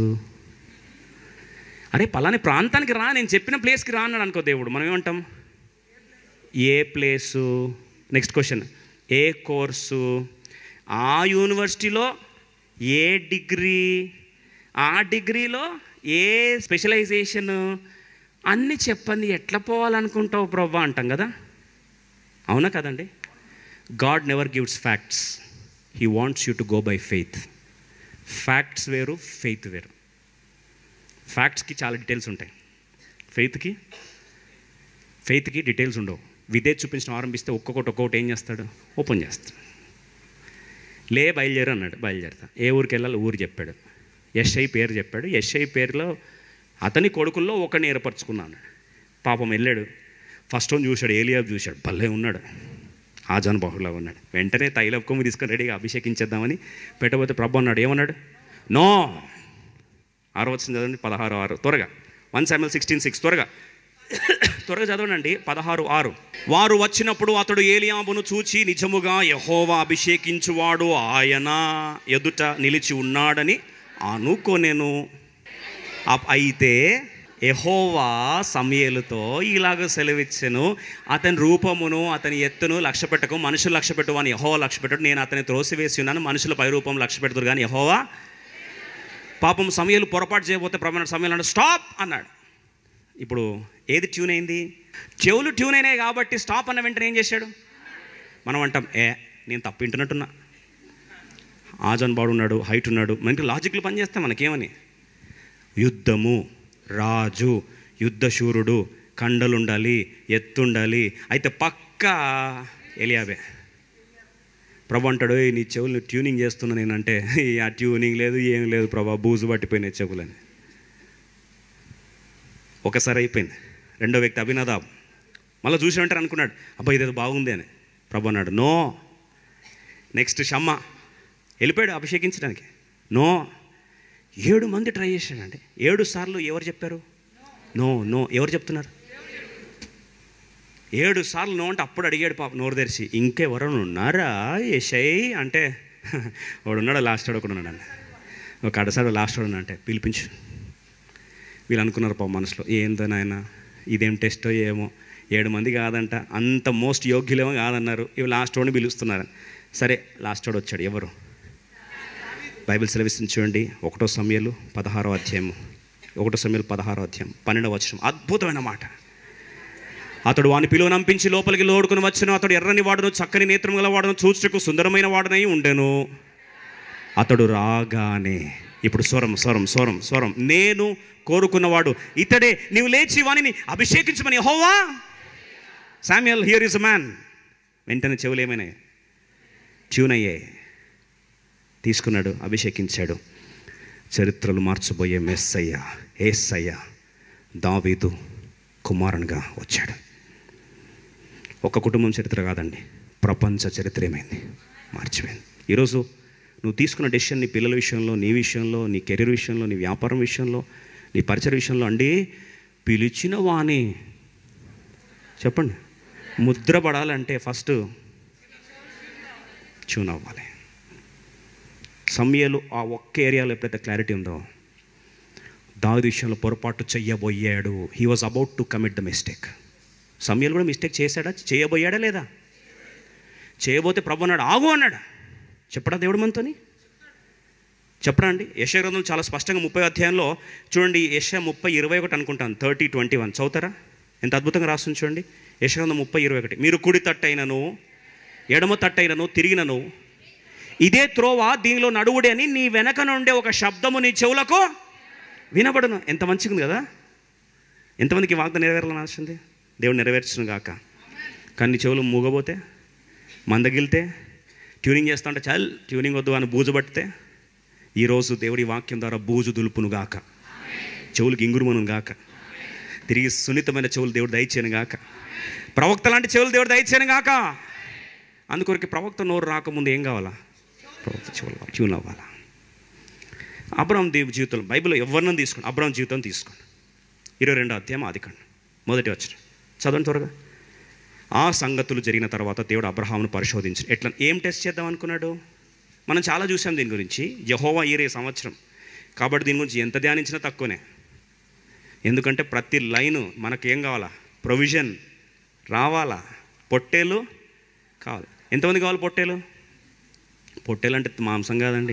అరే పలాని ప్రాంతానికి రా నేను చెప్పిన ప్లేస్కి రా అన్నాడు అనుకో దేవుడు మనం ఏమంటాం ఏ ప్లేసు నెక్స్ట్ క్వశ్చన్ ఏ కోర్సు ఆ యూనివర్సిటీలో ఏ డిగ్రీ ఆ డిగ్రీలో ఏ స్పెషలైజేషన్ అన్నీ చెప్పండి ఎట్లా పోవాలనుకుంటావు ప్రభా అంటాం కదా అవునా కదండి God never gives facts he wants you to go by faith facts వేరు ఫెయిత్ వేరు ఫ్యాక్ట్స్కి చాలా డీటెయిల్స్ ఉంటాయి ఫెయిత్కి ఫెయిత్కి డీటెయిల్స్ ఉండవు విదే చూపించడం ఆరంభిస్తే ఒక్కొక్కటి ఒక్కొక్కటి ఏం చేస్తాడు ఓపెన్ చేస్తాడు లే బయలుదేరు అన్నాడు బయలుదేరుతా ఏ ఊరికి వెళ్ళాలి ఊరు చెప్పాడు ఎస్ఐ పేరు చెప్పాడు ఎస్ఐ పేరులో అతని కొడుకుల్లో ఒకరిని ఏర్పరచుకున్నాను పాపం వెళ్ళాడు ఫస్ట్ రోజు చూశాడు ఏలియాబ్ చూశాడు భలే ఉన్నాడు ఆజాన్ బాహులా ఉన్నాడు వెంటనే తైలపు కొమ్ము తీసుకొని రెడీగా అభిషేకించేద్దామని పెట్టబోతే ప్రభు అన్నాడు ఏమన్నాడు నో ఆరో వచ్చింది చదవండి పదహారు ఆరు త్వరగా వన్ సెవెన్ సిక్స్టీన్ సిక్స్ త్వరగా త్వరగా చదవనండి పదహారు ఆరు వారు వచ్చినప్పుడు అతడు ఏలియాబును చూచి నిజముగా యహోవా అభిషేకించువాడు ఆయన ఎదుట నిలిచి ఉన్నాడని అనుకొనెను అప్- అయితే ఎహోవా సమయలతో ఇలాగ సెలవిచ్చెను అతని రూపమును అతని ఎత్తును లక్ష్య పెట్టకు మనుషులు లక్ష్య పెట్టు అని యహోవా లక్ష్య పెట్టడు నేను అతని త్రోసివేసి ఉన్నాను మనుషుల పై రూపం లక్ష్య పెడతారు కానీ యహోవా పాపం సమయాలు పొరపాటు చేయబోతే ప్రమాణ సమయాలు అంటే స్టాప్ అన్నాడు ఇప్పుడు ఏది ట్యూన్ అయింది చెవులు ట్యూన్ అయినాయి కాబట్టి స్టాప్ అన్న వెంటనే ఏం చేశాడు మనం అంటాం ఏ నేను తప్పు వింటున్నట్టున్నా ఆజాన్ బాడు ఉన్నాడు హైట్ ఉన్నాడు మనకి లాజిక్లు పనిచేస్తాం మనకేమని యుద్ధము రాజు యుద్ధశూరుడు కండలుండాలి ఎత్తుండాలి అయితే పక్కా ఎలియాబే ప్రభు అంటాడు "ఏయ్, నీ చెవులు ట్యూనింగ్ చేస్తున్నా నేనంటే "ఈ ఆ ట్యూనింగ్ లేదు ఏం లేదు ప్రభా బూజు పట్టిపోయినాయి చెవులని ఒకసారి అయిపోయింది రెండో వ్యక్తి అభినదాబ్ మళ్ళీ చూసి ఉంటారు అనుకున్నాడు అబ్బా ఇదేదో బాగుంది అని ప్రభు అన్నాడు నో నెక్స్ట్ షమ్మ వెళ్ళిపోయాడు అభిషేకించడానికి నో ఏడు మంది ట్రై చేశాడండి ఏడు సార్లు ఎవరు చెప్పారు నో నో ఎవరు చెప్తున్నారు ఏడు సార్లు నో అంటే అప్పుడు అడిగాడు పాప నోరు తెరిచి ఇంకెవరైనా ఉన్నారా యశై అంటే వాడు ఉన్నాడు లాస్ట్ వాడు ఒకడు ఉన్నాడు ఒక అడసాడు లాస్ట్ వాడు ఉన్నాడు అంటే పిలిపించు వీళ్ళు అనుకున్నారు పాప మనసులో ఏందో నాయన ఇదేం టెస్టో ఏమో ఏడు మంది కాదంట అంత మోస్ట్ యోగ్యులేమో కాదన్నారు ఇవి లాస్ట్ వాడిని పిలుస్తున్నారు సరే లాస్ట్ వాడు వచ్చాడు ఎవరు బైబిల్ సెలవిస్తుంది చూడండి ఒకటో సమయాలు పదహారో అధ్యాయము ఒకటో సమయాలు పదహారో అధ్యాయం పన్నెండవ వచనం అద్భుతమైన మాట అతడు వాని పిలువ నంపించి లోపలికి లోడుకుని వచ్చును అతడు ఎర్రని వాడును చక్కని నేత్రం గల వాడును చూచుటకు సుందరమైన వాడునై ఉండెను అతడు రాగానే ఇప్పుడు స్వరం స్వరం స్వరం స్వరం నేను కోరుకున్నవాడు ఇతడే నీవు లేచి వానిని అభిషేకించమని హోవా శామ్యుయల్ హియర్ ఇస్ మ్యాన్ వెంటనే చెవులు ఏమైనాయి ట్యూన్ అయ్యాయి తీసుకున్నాడు అభిషేకించాడు చరిత్రలు మార్చబోయే మెస్సయ్య ఏసయ్య దావీదు కుమారునిగా వచ్చాడు ఒక కుటుంబం చరిత్ర కాదండి ప్రపంచ చరిత్ర ఏమైంది మార్చిపోయింది ఈరోజు నువ్వు తీసుకున్న డెసిషన్ నీ పిల్లల విషయంలో నీ విషయంలో నీ కెరీర్ విషయంలో నీ వ్యాపారం విషయంలో నీ పరిచయ విషయంలో అండి పిలిచిన వాణి చెప్పండి ముద్ర పడాలంటే ఫస్ట్ ట్యూన్ అవ్వాలి సమయాలు ఆ ఒక్క ఏరియాలో ఎప్పుడైతే క్లారిటీ ఉందో దావి విషయంలో పొరపాటు చెయ్యబోయాడు he was about to commit the mistake సమయాలు కూడా మిస్టేక్ చేశాడా చేయబోయాడా లేదా చేయబోతే ప్రభు అన్నాడు ఆగు అన్నాడు చెప్పడా దేవుడు మనతోని చెప్పడా అండి యశ గ్రంథం చాలా స్పష్టంగా ముప్పై అధ్యాయంలో చూడండి యశ ముప్పై ఇరవై ఒకటి అనుకుంటాను థర్టీ ట్వంటీ వన్ చదువుతారా ఎంత అద్భుతంగా రాస్తుంది చూడండి యశ గ్రంథం ముప్పై ఇరవై ఒకటి మీరు కుడి తట్టైనను ఎడమ తట్టైనను తిరిగినను ఇదే త్రోవ దీనిలో నడువుడే అని నీ వెనక నుండే ఒక శబ్దము నీ చెవులకు వినబడును ఎంత మంచిగా ఉంది కదా ఎంతమందికి వాగ్ద నెరవేరాలని ఆశ ఉంది దేవుడు నెరవేర్చును గాక కానీ నీ చెవులు మూగబోతే మందగిలితే ట్యూనింగ్ చేస్తా ఉంటే చాలు ట్యూనింగ్ వద్దు అని బూజు పట్టితే ఈరోజు దేవుడి వాక్యం ద్వారా బూజు దులుపును గాక చెవులకు ఇంగురుమను గాక తిరిగి సున్నితమైన చెవులు దేవుడు దయచేయను గాక ప్రవక్త లాంటి చెవులు దేవుడు దయచేయను గాక అందుకొరికి ప్రవక్త నోరు రాకముందు ఏం కావాలా ప్రవక్త చెవులు ట్యూన్ అవ్వాలా అబ్రామ్ దేవు జీవితంలో బైబిల్లో ఎవరినైనా తీసుకోండి అబ్రామ్ జీవితం తీసుకోండి ఇరవై రెండో అధ్యాయం ఆదికండి మొదటి వచ్చిన చదవండి త్వరగా ఆ సంగతులు జరిగిన తర్వాత దేవుడు అబ్రహామును పరిశోధించి ఎట్లా ఏం టెస్ట్ చేద్దాం అనుకున్నాడు మనం చాలా చూసాం దీని గురించి యహోవా ఈరే సంవత్సరం కాబట్టి దీని గురించి ఎంత ధ్యానించినా తక్కువనే ఎందుకంటే ప్రతి లైను మనకేం కావాలా ప్రొవిజన్ రావాలా పొట్టేలు కావాలి ఎంతమంది కావాలి పొట్టేలు పొట్టేలు అంటే మాంసం కాదండి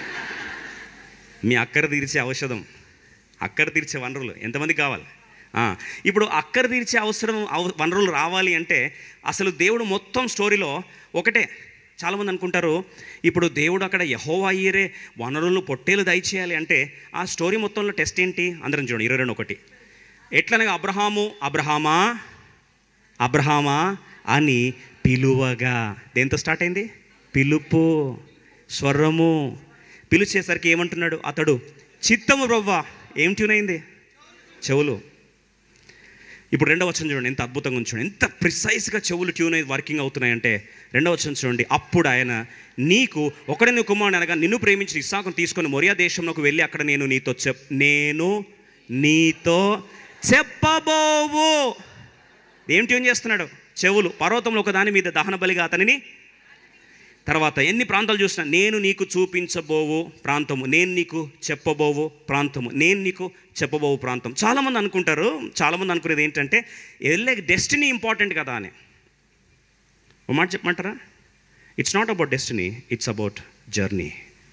మీ అక్కర తీర్చే ఔషధం అక్కర తీర్చే వనరులు ఎంతమందికి కావాలి ఆ, ఇప్పుడు అక్కర తీర్చే అవసరం అవ- వనరులు రావాలి అంటే అసలు దేవుడు మొత్తం స్టోరీలో ఒకటే చాలామంది అనుకుంటారు ఇప్పుడు దేవుడు అక్కడ యహోవా అయ్యేరే వనరులు పొట్టేలు దయచేయాలి అంటే ఆ స్టోరీ మొత్తంలో టెస్ట్ ఏంటి అందరం చూడండి ఇరవై రెండు ఒకటి ఎట్లనగా అబ్రహాము అబ్రహామా అబ్రహామా అని పిలువగా దేంతో స్టార్ట్ అయింది పిలుపు స్వరము పిలిచేసరికి ఏమంటున్నాడు అతడు చిత్తము రవ్వ ఏం ట్యూన్ అయింది చెవులు ఇప్పుడు రెండవ వచనం చూడండి ఎంత అద్భుతంగా ఉంది చూడండి ఎంత ప్రిసైజ్గా చెవులు ట్యూన్ అయి వర్కింగ్ అవుతున్నాయంటే రెండవ వచనం చూడండి అప్పుడు ఆయన నీకు ఒకడే నీ కుమారుని అనగా నిన్ను ప్రేమించిన ఇస్సాకును తీసుకొని మొరియా దేశంలోకి వెళ్ళి అక్కడ నేను నీతో చెప్ నేను నీతో చెప్పబోవు ఏం ట్యూన్ చేస్తున్నాడు చెవులు పర్వతంలో ఒక దాని మీద దహన బలిగా అతనిని తర్వాత ఎన్ని ప్రాంతాలు చూసినా నేను నీకు చూపించబోవు ప్రాంతము నేను నీకు చెప్పబోవు ప్రాంతము నేను నీకు చెప్పబోవు ప్రాంతం చాలామంది అనుకుంటారు చాలామంది అనుకునేది ఏంటంటే వెళ్ళే డెస్టినీ ఇంపార్టెంట్ కదా అని ఒక మాట చెప్పమంటారా it's not about destiny it's about journey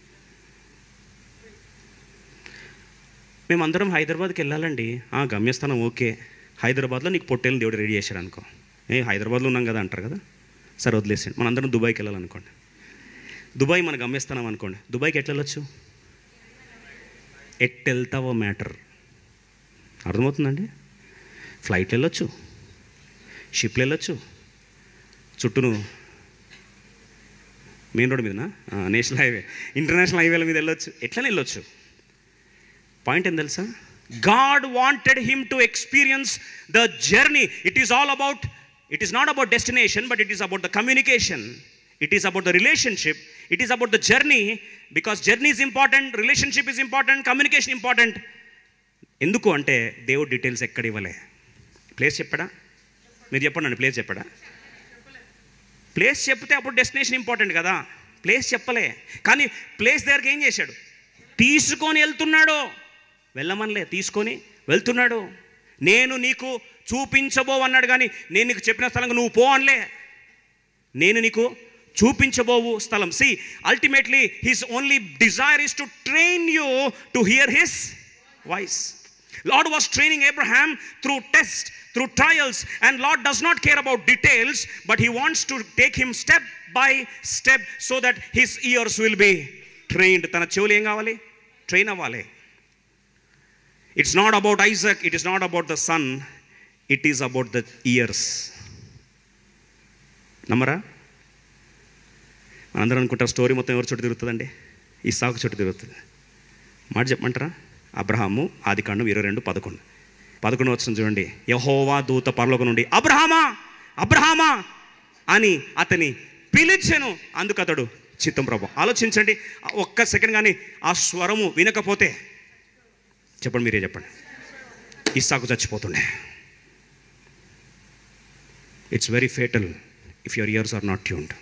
మేమందరం హైదరాబాద్కి వెళ్ళాలండి ఆ గమ్యస్థానం ఓకే హైదరాబాద్లో నీకు పొట్టేలు దేవుడు రెడీ చేశాడు అనుకో ఏ హైదరాబాద్లో ఉన్నాం కదా అంటారు కదా సరే వదిలేసండి మనందరం దుబాయ్కి వెళ్ళాలనుకోండి దుబాయ్ మన గమ్యస్థానం అనుకోండి దుబాయ్కి ఎట్లా వెళ్ళొచ్చు ఎట్ వెళ్తావో మ్యాటర్ అర్థమవుతుందండి ఫ్లైట్లో వెళ్ళొచ్చు షిప్లో వెళ్ళొచ్చు చుట్టూను మెయిన్ రోడ్ మీదనా ఆ, నేషనల్ హైవే ఇంటర్నేషనల్ హైవేల మీద వెళ్ళొచ్చు ఎట్లనే వెళ్ళొచ్చు పాయింట్ ఏం తెలుసా God wanted him to experience the journey it is all about it is not about destination but it is about the communication it is about the relationship it is about the journey because journey is important relationship is important communication important ఎందుకు అంటే దేవుడు details ఎక్కడ ఇవ్వలే place చెప్పడా మీరు చెప్పండి అండి place చెప్పడా place చెప్తే అప్పుడు డెస్టినేషన్ ఇంపార్టెంట్ కదా ప్లేస్ చెప్పలే కానీ ప్లేస్ దగ్గరికి ఏం చేశాడు తీసుకొని వెళ్తున్నాడు వెళ్ళమనిలే తీసుకొని వెళ్తున్నాడు నేను నీకు చూపించబో అన్నాడు కానీ నేను నీకు చెప్పిన స్థలంగా నువ్వు పో అనలే నేను నీకు చూపించబోవు స్థలం see ultimately his only desire is to train you to hear his voice Lord was training Abraham through test through trials and Lord does not care about details but he wants to take him step by step so that his ears will be trained తన చెవులు ఏం కావాలి train అవ్వాలి it's not about Isaac it is not about the son it is about the ears నమ్మరా మనందరం అనుకుంటారు story మొత్తం ఎవరి చుట్టూ తిరుగుతుందండి ఈ సాకు చుట్టూ తిరుగుతుంది మాట చెప్పమంటారా అబ్రహాము ఆది కాండం ఇరవై రెండు పదకొండు పదకొండు వచ్చిన చూడండి యహోవా దూత పరలోకం నుండి అబ్రహామా అబ్రహామా అని అతని పిలిచెను అందుకు అతడు చిత్తం ప్రభు ఆలోచించండి ఆ ఒక్క సెకండ్ కానీ ఆ స్వరము వినకపోతే చెప్పండి మీరే చెప్పండి ఇస్సాకు చచ్చిపోతుండే it's very fatal if your ears are not tuned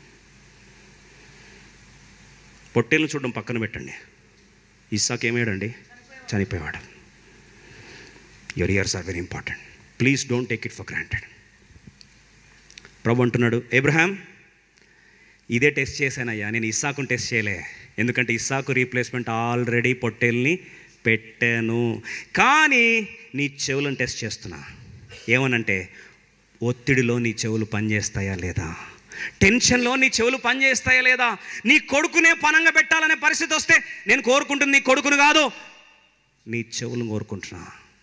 పొట్టేళ్ళను చూడడం పక్కన పెట్టండి ఇస్సాక్ ఏమయ్యాడండి చనిపోయాడు your ears are very important please don't take it for granted ప్రభు అంటున్నాడు ఏబ్రహాం ఇదే టెస్ట్ చేశానయ్యా నేను ఇస్సాకుని టెస్ట్ చేయలే ఎందుకంటే ఇస్సాకు రీప్లేస్మెంట్ ఆల్రెడీ పొట్టేల్ని పెట్టాను కానీ నీ చెవులను టెస్ట్ చేస్తున్నా ఏమనంటే ఒత్తిడిలో నీ చెవులు పనిచేస్తాయా లేదా టెన్షన్లో నీ చెవులు పనిచేస్తాయా లేదా నీ కొడుకునే పనంగా పెట్టాలనే పరిస్థితి వస్తే నేను కోరుకుంటుంది నీ కొడుకును కాదు నీ చెవులు కోరుకుంటున్నా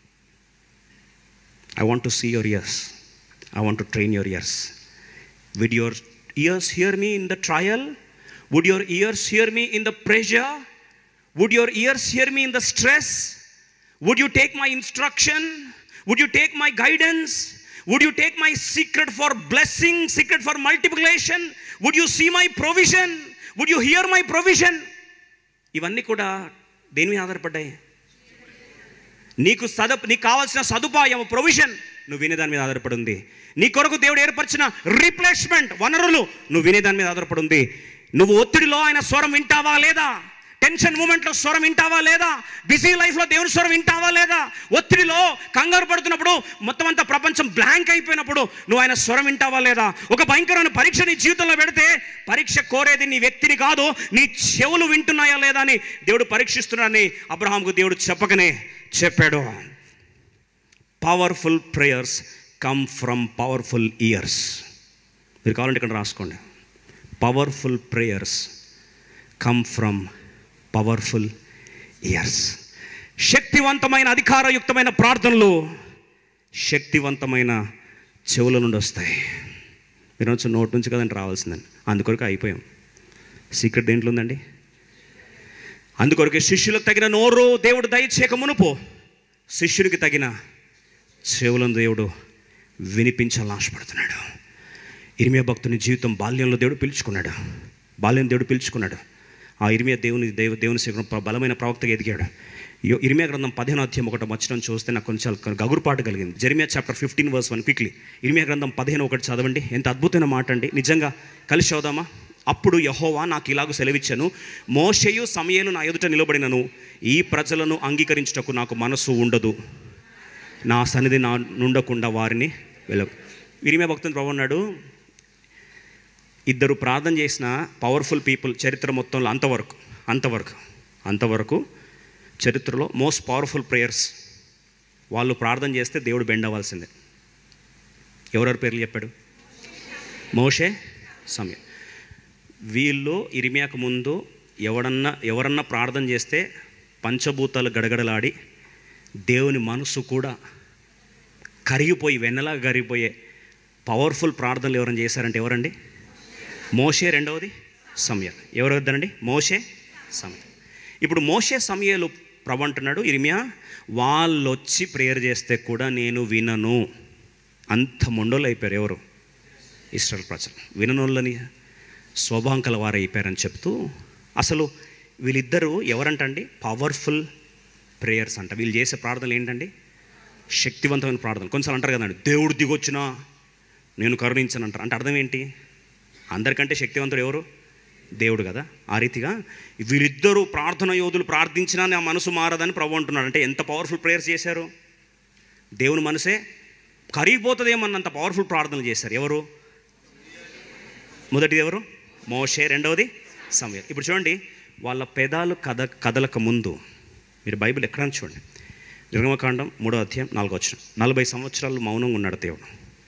I want to see your ears I want to train your ears would your ears hear me in the trial would your ears hear me in the pressure would your ears hear me in the stress would you take my instruction would you take my guidance would you take my secret for blessing secret for multiplication would you see my provision would you hear my provision ఇవన్నీ కూడా దేని మీద ఆధారపడ్డాయి నీకు సద నీకు కావాల్సిన సదుపాయం provision నువ్వు వినేదాని మీద ఆధారపడి ఉంది నీ కొరకు దేవుడు ఏర్పరిచిన రీప్లేస్మెంట్ వనరులు నువ్వు వినేదాని మీద ఆధారపడి ఉంది నువ్వు ఒత్తిడిలో ఆయన స్వరం వింటావా లేదా టెన్షన్ మూమెంట్లో స్వరం వింటావా లేదా బిజీ లైఫ్లో దేవుని స్వరం వింటావా లేదా ఒత్తిడిలో కంగారు పడుతున్నప్పుడు మొత్తం అంతా ప్రపంచం బ్లాంక్ అయిపోయినప్పుడు నువ్వు ఆయన స్వరం వింటావా లేదా ఒక భయంకరమైన పరీక్ష నీ జీవితంలో పెడితే పరీక్ష కోరేది నీ వ్యక్తిని కాదు నీ చెవులు వింటున్నాయా లేదా అని దేవుడు పరీక్షిస్తున్నాడని అబ్రహాంకు దేవుడు చెప్పకనే చెప్పాడు powerful prayers come from powerful ears మీరు కావాలంటే ఇక్కడ రాసుకోండి powerful prayers come from powerful ears శక్తివంతమైన అధికారయుక్తమైన ప్రార్థనలు శక్తివంతమైన చెవుల నుండి వస్తాయి మీరు వచ్చి నోటి నుంచి కదండి రావాల్సిందండి అందుకొరకు అయిపోయాం సీక్రెట్ దేంట్లో ఉందండి అందుకొరకు శిష్యులకు తగిన నోరు దేవుడు దయచేక మునుపు శిష్యునికి తగిన చెవులను దేవుడు వినిపించాలని ఆశపడుతున్నాడు ఇరిమియా భక్తుని జీవితం బాల్యంలో దేవుడు పిలుచుకున్నాడు బాల్యం దేవుడు పిలుచుకున్నాడు ఆ ఇరిమియా దేవుని దేవు దేవుని సేవకుడు ప్ర- బలమైన ప్రవక్తగా ఎదిగాడు యో- ఇరిమియా గ్రంథం పదిహేను అధ్యాయం ఒకటి వచ్చిన చూస్తే నాకు కొంచెం గగురుపాటు కలిగింది Jeremiah chapter fifteen verse one quickly ఇరిమియా గ్రంథం పదిహేను ఒకటి చదవండి ఎంత అద్భుతమైన మాట అండి నిజంగా కలిసి చదుదామా అప్పుడు యహోవా నాకు ఇలాగ సెలవిచ్చాను మోషయు సమయలు నా ఎదుట నిలబడినను ఈ ప్రజలను అంగీకరించుటకు నాకు మనసు ఉండదు నా సన్నిధి నా నుండకుండా వారిని వెళ్ళ ఇరిమియా భక్తుని ప్రభు అన్నాడు ఇద్దరు ప్రార్థన చేసిన పవర్ఫుల్ పీపుల్ చరిత్ర మొత్తంలో అంతవరకు అంతవరకు అంతవరకు చరిత్రలో మోస్ట్ పవర్ఫుల్ ప్రేయర్స్ వాళ్ళు ప్రార్థన చేస్తే దేవుడు బెండ్ అవ్వాల్సిందే ఎవరెవరి పేర్లు చెప్పాడు మోషే సమయం వీళ్ళు ఇరిమియాకు ముందు ఎవడన్నా ఎవరన్నా ప్రార్థన చేస్తే పంచభూతాలు గడగడలాడి దేవుని మనసు కూడా కరిగిపోయి వెన్నలా కరిగిపోయే పవర్ఫుల్ ప్రార్థనలు ఎవరైనా చేశారంటే ఎవరండి మోషే రెండవది సమయ ఎవరు వద్దనండి మోషే సమయ ఇప్పుడు మోషే సమయలు ప్రభు అంటున్నాడు ఇరిమియా వాళ్ళు వచ్చి ప్రేయర్ చేస్తే కూడా నేను వినను అంత మొండోళ్ళు అయిపోయారు ఎవరు ఇస్రాయల్ ప్రజలు విననోళ్ళని స్వభాంకల వారు అయిపోయారని చెప్తూ అసలు వీళ్ళిద్దరూ ఎవరంటండి పవర్ఫుల్ ప్రేయర్స్ అంట వీళ్ళు చేసే ప్రార్థనలు ఏంటండి శక్తివంతమైన ప్రార్థన కొన్నిసార్లు అంటారు కదండి దేవుడు దిగొచ్చినా నేను కరుణించను అంటారు అంటే అర్థం ఏంటి అందరికంటే శక్తివంతుడు ఎవరు దేవుడు కదా ఆ రీతిగా వీళ్ళిద్దరూ ప్రార్థన యోధులు ప్రార్థించినా నా మనసు మారదని ప్రభు అంటున్నాడు అంటే ఎంత పవర్ఫుల్ ప్రేయర్స్ చేశారు దేవుని మనసే కరిగిపోతుందేమన్నంత పవర్ఫుల్ ప్రార్థనలు చేశారు ఎవరు మొదటిది ఎవరు మోషే రెండవది సమయం ఇప్పుడు చూడండి వాళ్ళ పెదాలు కథ కదలక ముందు మీరు బైబిల్ ఎక్కడైనా చూడండి నిర్గమకాండం మూడో అధ్యాయం నాలుగో వచ్చిన నలభై సంవత్సరాలు మౌనంగా ఉన్నాడు దేవుడు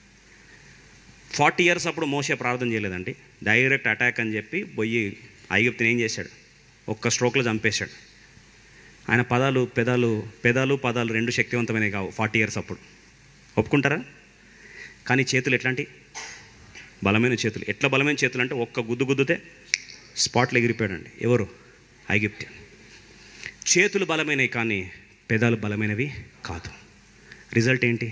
ఫార్టీ ఇయర్స్ అప్పుడు మోసే ప్రార్థన చేయలేదండి డైరెక్ట్ అటాక్ అని చెప్పి పోయి ఐగుప్తిని ఏం చేశాడు ఒక్క స్ట్రోక్లో చంపేశాడు ఆయన పదాలు పెదాలు పెదాలు పదాలు రెండు శక్తివంతమైనవి కావు ఫార్టీ ఇయర్స్ అప్పుడు ఒప్పుకుంటారా కానీ చేతులు ఎట్లాంటి బలమైన చేతులు ఎట్లా బలమైన చేతులు అంటే ఒక్క గుద్దు గుద్దుతే స్పాట్లో ఎగిరిపోయాడండి ఎవరు ఐగిప్తి చేతులు బలమైనవి కానీ పెదాలు బలమైనవి కాదు రిజల్ట్ ఏంటి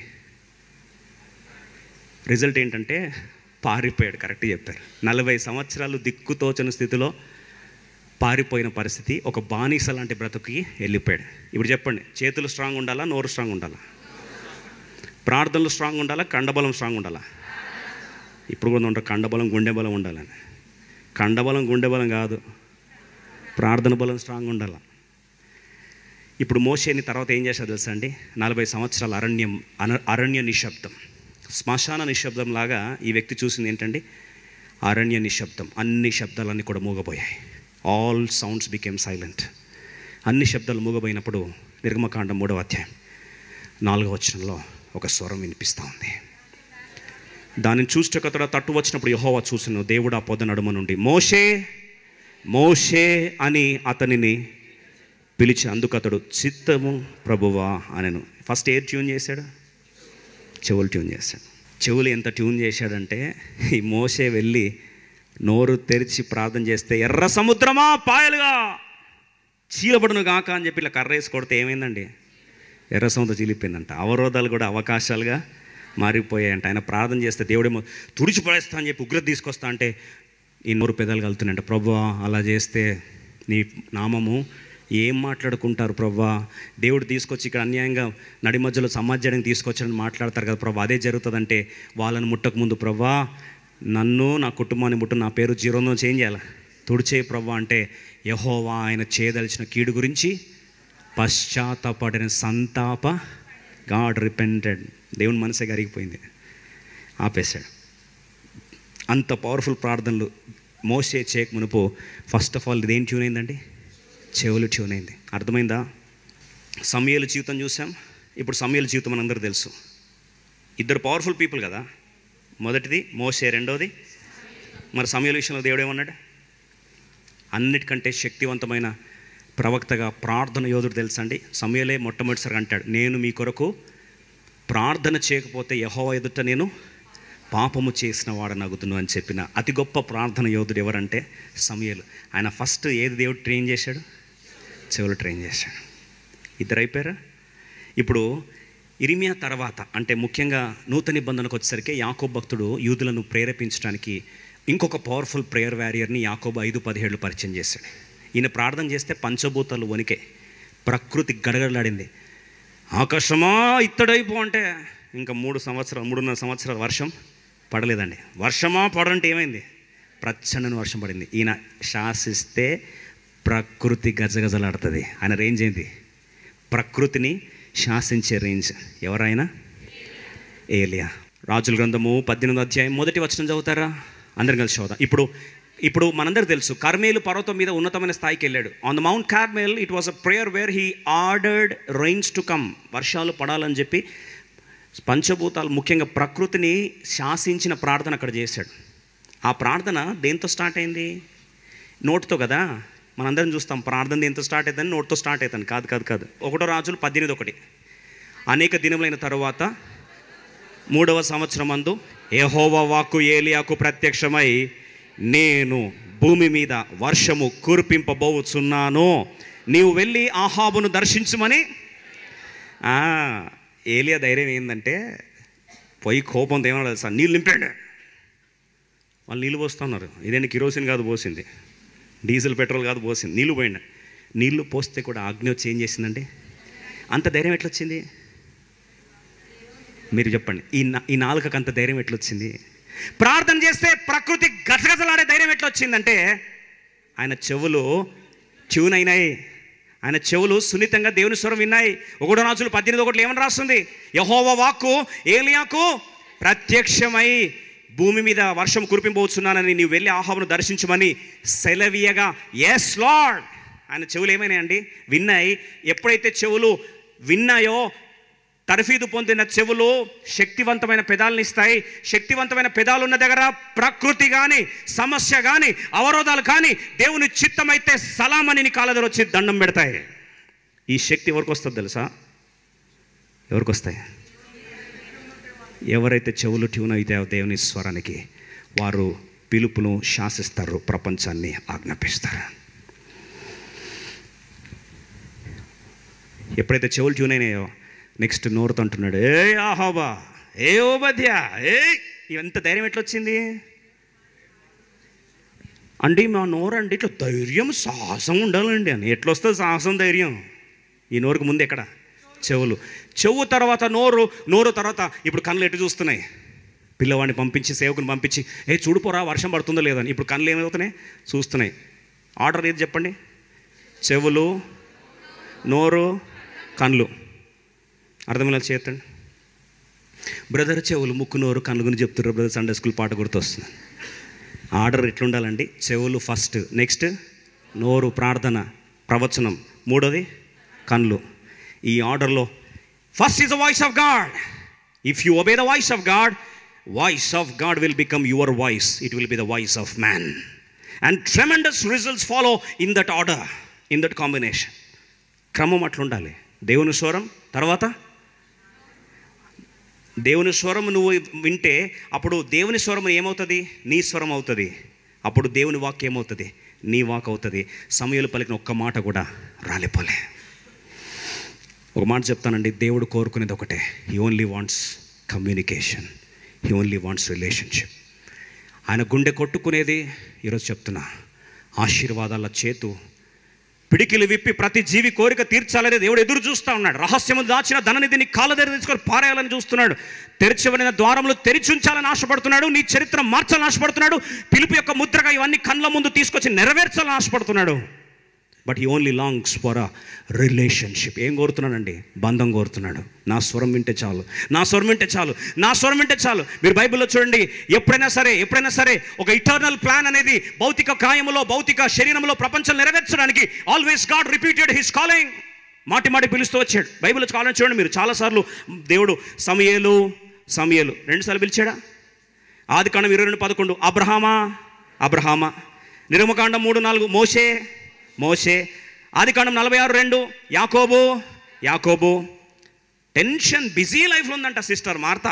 రిజల్ట్ ఏంటంటే పారిపోయాడు కరెక్ట్ చెప్పారు నలభై సంవత్సరాలు దిక్కుతోచని స్థితిలో పారిపోయిన పరిస్థితి ఒక బానిస లాంటి బ్రతుకి వెళ్ళిపోయాడు ఇప్పుడు చెప్పండి చేతులు స్ట్రాంగ్ ఉండాలా నోరు స్ట్రాంగ్ ఉండాలా ప్రార్థనలు స్ట్రాంగ్ ఉండాలా కండబలం స్ట్రాంగ్ ఉండాలా ఇప్పుడు కూడా ఉంటారు కండబలం గుండె బలం ఉండాలని కండబలం గుండె బలం కాదు ప్రార్థన బలం స్ట్రాంగ్ ఉండాలి ఇప్పుడు మోషేని తర్వాత ఏం చేశారు తెలుసా అండి నలభై సంవత్సరాల అరణ్యం అన అరణ్య నిశ్శబ్దం శ్మశాన నిశ్శబ్దం లాగా ఈ వ్యక్తి చూసింది ఏంటండి అరణ్య నిశ్శబ్దం అన్ని శబ్దాలన్నీ కూడా మూగపోయాయి ఆల్ సౌండ్స్ బికేమ్ సైలెంట్ అన్ని శబ్దాలు మూగపోయినప్పుడు నిర్గమకాండం మూడవ అధ్యాయం నాలుగవ వచనంలో ఒక స్వరం వినిపిస్తూ ఉంది దానిని చూస్తే తట్టు వచ్చినప్పుడు యహోవా చూసిన దేవుడు ఆ పొద నడుమ నుండి మోషే మోషే అని అతనిని పిలిచి అందుకు అతడు చిత్తము ప్రభువా అనను ఫస్ట్ ఏ ట్యూన్ చేశాడు చెవులు ట్యూన్ చేశాడు చెవులు ఎంత ట్యూన్ చేశాడంటే ఈ మోసే వెళ్ళి నోరు తెరిచి ప్రార్థన చేస్తే ఎర్ర సముద్రమా పాయలుగా చీలబడును గాక అని చెప్పి ఇలా కర్ర వేసి కొడితే ఏమైందండి ఎర్ర సముద్రం చీలిపోయిందంట అవరోధాలు కూడా అవకాశాలుగా మారిపోయాయంట ఆయన ప్రార్థన చేస్తే దేవుడేమో తుడిచి పడేస్తా అని చెప్పి ఉగ్రత తీసుకొస్తా అంటే ఈ నోరు పెదాలు కలుతున్నాయంట ప్రభా అలా చేస్తే నీ నామము ఏం మాట్లాడుకుంటారు ప్రభా దేవుడు తీసుకొచ్చి ఇక్కడ అన్యాయంగా నడి మధ్యలో సమాజానికి తీసుకొచ్చాడని మాట్లాడతారు కదా ప్రభా అదే జరుగుతుందంటే వాళ్ళని ముట్టక ముందు ప్రభా నన్ను నా కుటుంబాన్ని ముట్టు నా పేరు జీరోలో చేంజ్ చేయాలి తుడిచే ప్రభా అంటే యహోవా ఆయన చేయదలిచిన కీడు గురించి పశ్చాత్తపడిన సంతాప గాడ్ రిపెంటెడ్ దేవుని మనసే కరిగిపోయింది ఆపేశాడు అంత పవర్ఫుల్ ప్రార్థనలు మోసే చేయక మునుపు ఫస్ట్ ఆఫ్ ఆల్ ఇదేం ట్యూన్ అయిందండి చెవులు ట్యూన్ అయింది అర్థమైందా సమయాల జీవితం చూసాం ఇప్పుడు సమయాల జీవితం మనందరూ తెలుసు ఇద్దరు పవర్ఫుల్ పీపుల్ కదా మొదటిది మోసే రెండోది మరి సమయాల విషయంలో దేవుడు ఏమన్నాడు అన్నిటికంటే శక్తివంతమైన ప్రవక్తగా ప్రార్థన యోధుడు తెలుసా అండి సమయలే మొట్టమొదటిసారి అంటాడు నేను మీ కొరకు ప్రార్థన చేయకపోతే యహో ఎదుట నేను పాపము చేసిన వాడనగుతును అని చెప్పిన అతి గొప్ప ప్రార్థన యోధుడు ఎవరంటే సమయలు ఆయన ఫస్ట్ ఏది దేవుడు ట్రైన్ చేశాడు చెవులు ట్రైన్ చేశాడు ఇద్దరు అయిపోయారా ఇప్పుడు ఇరిమియా తర్వాత అంటే ముఖ్యంగా నూతన నిబంధనకు వచ్చేసరికి యాకోబ్ భక్తుడు యూదులను ప్రేరేపించడానికి ఇంకొక పవర్ఫుల్ ప్రేయర్ వ్యారియర్ని యాకోబ్ ఐదు పదిహేడు పరిచయం చేశాడు ఈయన ప్రార్థన చేస్తే పంచభూతాలు వణికే ప్రకృతి గడగడలాడింది ఆకాశమా ఇత్తడైపో అంటే ఇంకా మూడు సంవత్సరాలు మూడున్నర సంవత్సరాల వర్షం పడలేదండి వర్షమా పడంటే ఏమైంది ప్రచండని వర్షం పడింది ఈయన శాసిస్తే ప్రకృతి గజగజలాడుతుంది ఆయన రేంజ్ ఏంది ప్రకృతిని శాసించే రేంజ్ ఎవరైనా ఏలియా రాజుల గ్రంథము పద్దెనిమిది అధ్యాయం మొదటి వచనం చదువుతారా అందరం కలిసి చదువుతాం ఇప్పుడు ఇప్పుడు మనందరికి తెలుసు కర్మేలు పర్వతం మీద ఉన్నతమైన స్థాయికి వెళ్ళాడు on the mount Carmel it was a prayer where he ordered rains to come వర్షాలు పడాలని చెప్పి పంచభూతాలు ముఖ్యంగా ప్రకృతిని శాసించిన ప్రార్థన అక్కడ చేశాడు ఆ ప్రార్థన దేంతో స్టార్ట్ అయింది నోటుతో కదా మనందరం చూస్తాం ప్రార్థన దేంతో స్టార్ట్ అవుతుందని నోటుతో స్టార్ట్ అవుతాను కాదు కాదు కాదు ఒకటో రాజులు పద్దెనిమిది ఒకటి అనేక దినములైన తరువాత మూడవ సంవత్సరం అందు యెహోవా వాక్కు ఏలియాకు ప్రత్యక్షమై నేను భూమి మీద వర్షము కురిపింపబోచున్నాను నీవు వెళ్ళి ఆహాబును దర్శించమని ఆ, ఏలియా ధైర్యం ఏంటంటే పోయి కోపంతో ఏమన్నా సార్ నీళ్ళు నింపండి వాళ్ళు నీళ్ళు పోస్తున్నారు ఇదేంటి కిరోసిన్ కాదు పోసింది డీజిల్ పెట్రోల్ కాదు పోసింది నీళ్ళు పోయింది నీళ్ళు పోస్తే కూడా ఆజ్ఞ వచ్చి ఏం చేసిందండి అంత ధైర్యం ఎట్లా వచ్చింది మీరు చెప్పండి ఈ నా- ఈ నాలుకకు అంత ధైర్యం ఎట్లా వచ్చింది ప్రార్థన చేస్తే ప్రకృతి గజగజలాడే ధైర్యం ఎట్లా వచ్చిందంటే ఆయన చెవులు ట్యూన్ అయినాయి ఆయన చెవులు సున్నితంగా దేవుని స్వరం విన్నాయి ఒకటో రాజులు పద్దెనిమిది ఒకటి ఏమని రాస్తుంది యహోవ వాక్కు ఏలియాకు ప్రత్యక్షమై భూమి మీద వర్షం కురిపింపవచ్చున్నానని నీవు వెళ్ళి ఆహాబును దర్శించమని సెలవీయగా ఎస్ లార్డ్ ఆయన చెవులు ఏమైనాయండి విన్నాయి ఎప్పుడైతే చెవులు విన్నాయో తర్ఫీదు పొందిన చెవులు శక్తివంతమైన పెదాలను ఇస్తాయి శక్తివంతమైన పెదాలు ఉన్న దగ్గర ప్రకృతి కానీ సమస్య కానీ అవరోధాలు కానీ దేవుని చిత్తమైతే సలామని నీ కాళ్ళ దగ్గర వచ్చి దండం పెడతాయి ఈ శక్తి ఎవరికి వస్తుంది తెలుసా ఎవరికి వస్తాయి ఎవరైతే చెవులు ట్యూన్ అయితే ఆ దేవుని స్వరానికి వారు పిలుపును శాసిస్తారు ప్రపంచాన్ని ఆజ్ఞాపిస్తారు ఎప్పుడైతే చెవులు ట్యూన్ అయినాయో నెక్స్ట్ నోరుతో అంటున్నాడు ఏ ఆహాబా ఏ ఓబద్య ఏ ఎంత ధైర్యం ఎట్లా వచ్చింది అంటే మా నోరు అంటే ఇట్లా ధైర్యం సాహసం ఉండాలండి అని ఎట్లా వస్తుంది సాహసం ధైర్యం ఈ నోరుకు ముందు ఎక్కడ చెవులు చెవు తర్వాత నోరు నోరు తర్వాత ఇప్పుడు కళ్ళు ఎటు చూస్తున్నాయి పిల్లవాడిని పంపించి సేవకుని పంపించి ఏ చూడుపోరా వర్షం పడుతుందో లేదని ఇప్పుడు కళ్ళు ఏమవుతున్నాయి చూస్తున్నాయి ఆర్డర్ ఏది చెప్పండి చెవులు నోరు కళ్ళు అర్థమయ్యేలా చేతండి బ్రదర్ చెవులు ముక్కు నోరు కళ్ళు గురించి చెప్తున్నారు బ్రదర్ సండే స్కూల్ పాట గుర్తొస్తుంది ఆర్డర్ ఎట్లుండాలండి చెవులు ఫస్ట్ నెక్స్ట్ నోరు ప్రార్థన ప్రవచనం మూడోది కళ్ళు ఈ ఆర్డర్లో first is the voice of God if you obey the voice of God voice of God will become your voice it will be the voice of man and tremendous results follow in that order in that combination క్రమం అట్లుండాలి దేవుని స్వరం తర్వాత దేవుని స్వరం నువ్వు వింటే అప్పుడు దేవుని స్వరం ఏమవుతుంది నీ స్వరం అవుతుంది అప్పుడు దేవుని వాక్ ఏమవుతుంది నీ వాక్ అవుతుంది సమయంలో పలికిన ఒక్క మాట కూడా రాలిపోలే ఒక మాట చెప్తానండి దేవుడు కోరుకునేది ఒకటే he only wants communication he only wants relationship ఆయన గుండె కొట్టుకునేది ఈరోజు చెప్తున్నా ఆశీర్వాదాల చేతు పిడికిలు విప్పి ప్రతి జీవి కోరిక తీర్చాలని దేవుడు ఎదురు చూస్తూ ఉన్నాడు రహస్యము దాచిన ధననిధిని కాళ్ళ దగ్గర తీసుకొని పారేయాలని చూస్తున్నాడు తెరిచివడిన ద్వారములు తెరిచి ఉంచాలని ఆశపడుతున్నాడు నీ చరిత్ర మార్చాలని ఆశపడుతున్నాడు పిలుపు యొక్క ముద్రగా ఇవన్నీ కళ్ళ ముందు తీసుకొచ్చి నెరవేర్చాలని ఆశపడుతున్నాడు but he only longs for a relationship ఏం కోరుతున్నాడండి బంధం కోరుతున్నాడు నా స్వరం వింటే చాలు నా స్వరం వింటే చాలు నా స్వరం వింటే చాలు మీరు బైబిల్లో చూడండి ఎప్పుడైనా సరే ఎప్పుడైనా సరే ఒక ఇటర్నల్ ప్లాన్ అనేది భౌతిక కాయములో భౌతిక శరీరంలో ప్రపంచం నెరవేర్చడానికి always God repeated his calling మాటి మాటి పిలుస్తూ వచ్చాడు బైబిల్ కావాలని చూడండి మీరు చాలాసార్లు దేవుడు సమయలు సమయలు రెండుసార్లు పిలిచాడా ఆది కాండం ఇరవై రెండు పదకొండు అబ్రహామా అబ్రహామా నిర్మకాండం మూడు నాలుగు మోషే మోషే ఆది కాండం నలభై ఆరు రెండు యాకోబు యాకోబు టెన్షన్ బిజీ లైఫ్లో ఉందంట సిస్టర్ మార్తా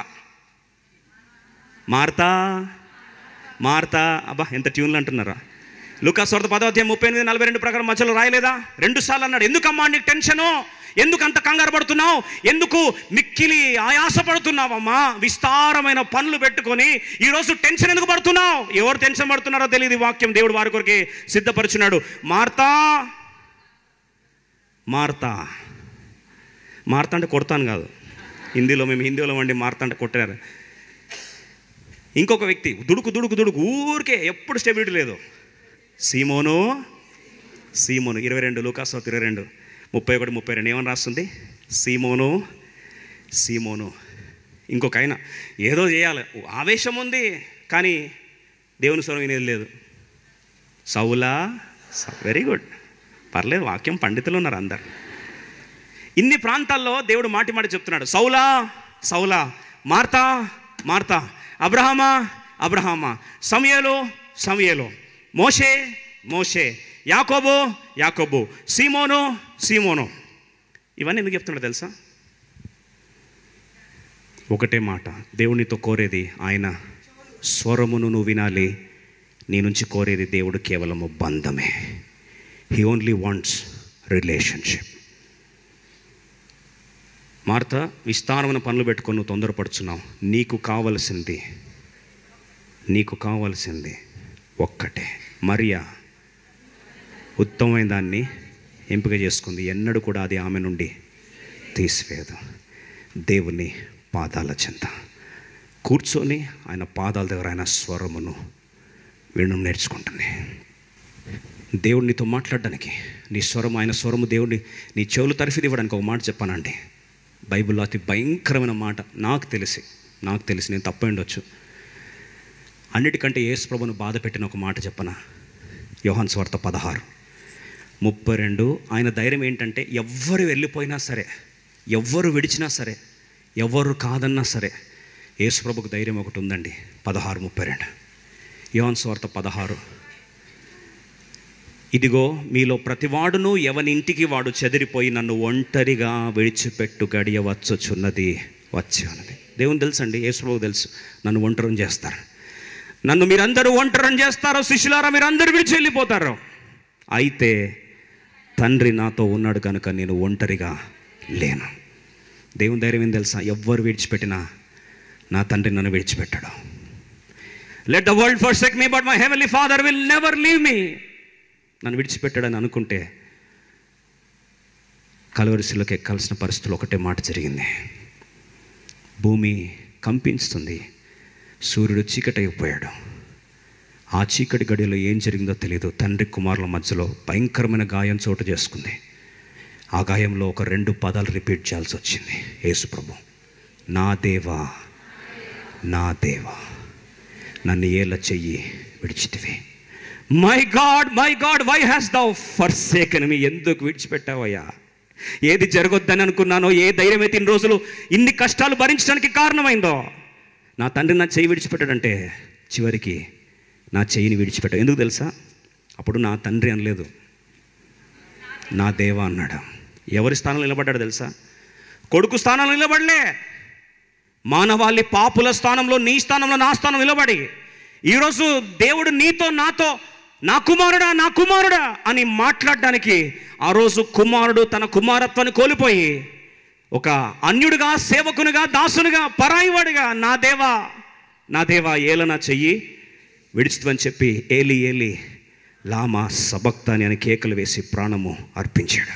మార్తా మార్తా అబ్బా ఎంత ట్యూన్లు అంటున్నారా లుకా సొరత పదోధ్యాయం ముప్పై ఎనిమిది నలభై రెండు ప్రకారం మధ్యలో రాయలేదా రెండు సార్లు అన్నాడు ఎందుకమ్మా నీకు టెన్షను ఎందుకు అంత కంగారు పడుతున్నావు ఎందుకు మిక్కిలి ఆయాసపడుతున్నావమ్మా విస్తారమైన పనులు పెట్టుకొని ఈరోజు టెన్షన్ ఎందుకు పడుతున్నావు ఎవరు టెన్షన్ పడుతున్నారో తెలియదు ఈ వాక్యం దేవుడు వారి కొరికి సిద్ధపరుచున్నాడు మార్తా మార్తా మార్తా అంటే కొడతాను కాదు హిందీలో మేము హిందీలో వండి మార్తా అంటే కొట్టారు ఇంకొక వ్యక్తి దుడుకు దుడుకు దుడుకు ఊరికే ఎప్పుడు స్టెబిలిటీ లేదు సీమోను సీమోను ఇరవై రెండు లూకాస్ ఇరవై రెండు ముప్పై ఒకటి ముప్పై రెండు ఏమని రాస్తుంది సీమోను సీమోను ఇంకొక ఆయన ఏదో చేయాలి ఆవేశం ఉంది కానీ దేవుని స్వరం వినేది లేదు సౌలా వెరీ గుడ్ పర్లేదు వాక్యం పండితులు ఉన్నారు అందరు ఇన్ని ప్రాంతాల్లో దేవుడు మాటి మాటి చెప్తున్నాడు సౌలా సౌలా మార్తా మార్తా అబ్రహామా అబ్రహామా సమయలో సమయలో మోషే మోషే యాకోబు యాకోబు సీమోను సీమోను ఇవన్నీ ఎందుకు చెప్తున్నాడు తెలుసా ఒకటే మాట దేవునితో కోరేది ఆయన స్వరమును నువ్వు వినాలి నీ నుంచి కోరేది దేవుడు కేవలము బంధమే he only wants relationship Martha విస్తారమైన పనులు పెట్టుకొని నువ్వు తొందరపడుచున్నావు నీకు కావలసింది నీకు కావలసింది ఒక్కటే మరియా ఉత్తమమైన దాన్ని ఎంపిక చేసుకుంది ఎన్నడూ కూడా అది ఆమె నుండి తీసివేయదు దేవుని పాదాల చెంత కూర్చొని ఆయన పాదాల దగ్గర ఆయన స్వరమును వినడం నేర్చుకుంటుంది దేవుడు నీతో మాట్లాడడానికి నీ స్వరం ఆయన స్వరము దేవుడిని నీ చెవులు తరిఫిది ఇవ్వడానికి ఒక మాట చెప్పానండి బైబిల్లో అతి భయంకరమైన మాట నాకు తెలిసి నాకు తెలిసి నేను తప్ప ఉండొచ్చు అన్నిటికంటే యేసు ప్రభును బాధ పెట్టిన ఒక మాట చెప్పనా యోహాన్ స్వార్త పదహారు ముప్పై రెండు ఆయన ధైర్యం ఏంటంటే ఎవ్వరు వెళ్ళిపోయినా సరే ఎవ్వరు విడిచినా సరే ఎవరు కాదన్నా సరే యేసు ప్రభుకు ధైర్యం ఒకటి ఉందండి పదహారు ముప్పై రెండు యోహాన్ స్వార్త పదహారు ఇదిగో మీలో ప్రతివాడును ఎవని ఇంటికి వాడు చెదిరిపోయి నన్ను ఒంటరిగా విడిచిపెట్టు గడియ వచ్చుచున్నది వచ్చి అన్నది దేవుని తెలుసండి యేసుప్రభు తెలుసు నన్ను ఒంటరం చేస్తారు నన్ను మీరందరూ ఒంటరం చేస్తారో శిష్యులారా మీరందరూ విడిచి వెళ్ళిపోతారు అయితే తండ్రి నాతో ఉన్నాడు కనుక నేను ఒంటరిగా లేను దేవుని ధైర్యం ఏం తెలుసా ఎవ్వరు విడిచిపెట్టినా నా తండ్రి నన్ను విడిచిపెట్టాడు let the world forsake me but my heavenly father will never leave me నన్ను విడిచిపెట్టాడని అనుకుంటే కలవరిశిలోకి ఎక్కాల్సిన పరిస్థితులు ఒకటే మాట జరిగింది భూమి కంపించుతుంది సూర్యుడు చీకటైపోయాడు ఆ చీకటి గడిలో ఏం జరిగిందో తెలియదు తండ్రి కుమారుల మధ్యలో భయంకరమైన గాయం చోటు చేసుకుంది ఆ గాయంలో ఒక రెండు పదాలు రిపీట్ చేయాల్సి వచ్చింది యేసుప్రభు నా దేవా నా దేవా నన్ను ఏళ్ళ చెయ్యి విడిచితివి my God my God why hast thou forsaken me ఎందుకు విడిచిపెట్టావయ్యా ఏది జరగొద్దని అనుకున్నానో ఏ ధైర్యం అయితే ఇన్ని రోజులు ఇన్ని కష్టాలు భరించడానికి కారణమైందో నా తండ్రి నా చెయ్యి విడిచిపెట్టాడంటే చివరికి నా చెయ్యిని విడిచిపెట్టాడు ఎందుకు తెలుసా అప్పుడు నా తండ్రి అనలేదు నా దేవ అన్నాడు ఎవరి స్థానంలో నిలబడ్డాడు తెలుసా కొడుకు స్థానంలో నిలబడలే మానవాళి పాపుల స్థానంలో నీ స్థానంలో నా స్థానం నిలబడి ఈరోజు దేవుడు నీతో నాతో నా కుమారుడా నా కుమారుడా అని మాట్లాడడానికి ఆ రోజు కుమారుడు తన కుమారత్వాన్ని కోల్పోయి ఒక అన్యుడిగా సేవకునిగా దాసునిగా పరాయివాడిగా నా దేవా నా దేవా ఏలనా చెయ్యి విడిచితని చెప్పి ఏలి ఏలి లామా సబక్తాని అని కేకలు వేసి ప్రాణము అర్పించాడు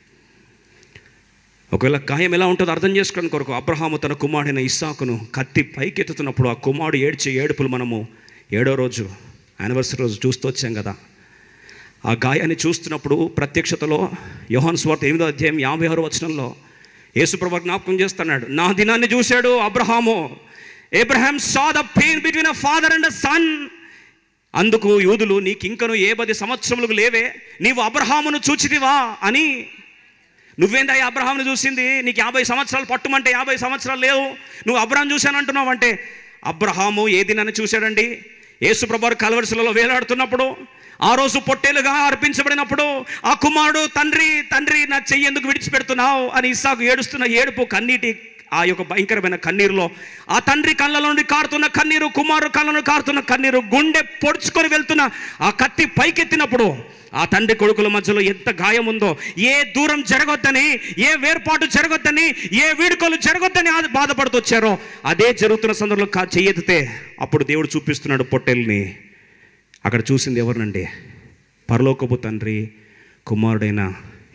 ఒకవేళ గాయం ఎలా ఉంటుందో అర్థం చేసుకోవడం కొరకు అబ్రహాము తన కుమారుడైన ఇస్సాకును కత్తి పైకెత్తుతున్నప్పుడు ఆ కుమారుడు ఏడ్చే ఏడుపులు మనము ఏడో రోజు యానివర్సరీ రోజు చూస్తూ వచ్చాం కదా ఆ గాయాన్ని చూస్తున్నప్పుడు ప్రత్యక్షతలో యోహాన్ స్వార్థ ఎనిమిదో అధ్యాయం యాభై ఆరు వచనంలో యేసుప్రభు జ్ఞాపకం చేస్తున్నాడు నా దినాన్ని చూశాడు అబ్రహాము Abraham saw the pain between a father and a son అందుకు యూదులు నీకింకను ఏ పది సంవత్సరములకు లేవే నీవు అబ్రహామును చూచితివా అని నువ్వేందా ఈ అబ్రహాంను చూసింది నీకు యాభై సంవత్సరాలు పట్టుమంటే యాభై సంవత్సరాలు లేవు నువ్వు అబ్రహాం చూశానంటున్నావు అంటే అబ్రహాము ఏ దినాన్ని చూశాడండి యేసుప్రభు కలవరిశిలలో వేలాడుతున్నప్పుడు ఆ రోజు పొట్టేలుగా అర్పించబడినప్పుడు ఆ కుమారుడు తండ్రి తండ్రి నా చెయ్యి ఎందుకు విడిచిపెడుతున్నావు అని ఇస్సాకు ఏడుస్తున్న ఏడుపు కన్నీటి ఆ యొక్క భయంకరమైన కన్నీరులో ఆ తండ్రి కళ్ళలో నుండి కారుతున్న కన్నీరు కుమారు కళ్ళ నుండి కారుతున్న కన్నీరు గుండె పొడుచుకొని వెళ్తున్న ఆ కత్తి పైకెత్తినప్పుడు ఆ తండ్రి కొడుకుల మధ్యలో ఎంత గాయం ఉందో ఏ దూరం జరగొద్దని ఏ వేర్పాటు జరగొద్దని ఏ వీడుకోలు జరగొద్దని ఆ- బాధపడుతూ వచ్చారో అదే జరుగుతున్న సందర్భంలో కా చెయ్యెత్తితే అప్పుడు దేవుడు చూపిస్తున్నాడు పొట్టెల్ని అక్కడ చూసింది ఎవరినండి పరలోకపు తండ్రి కుమారుడైన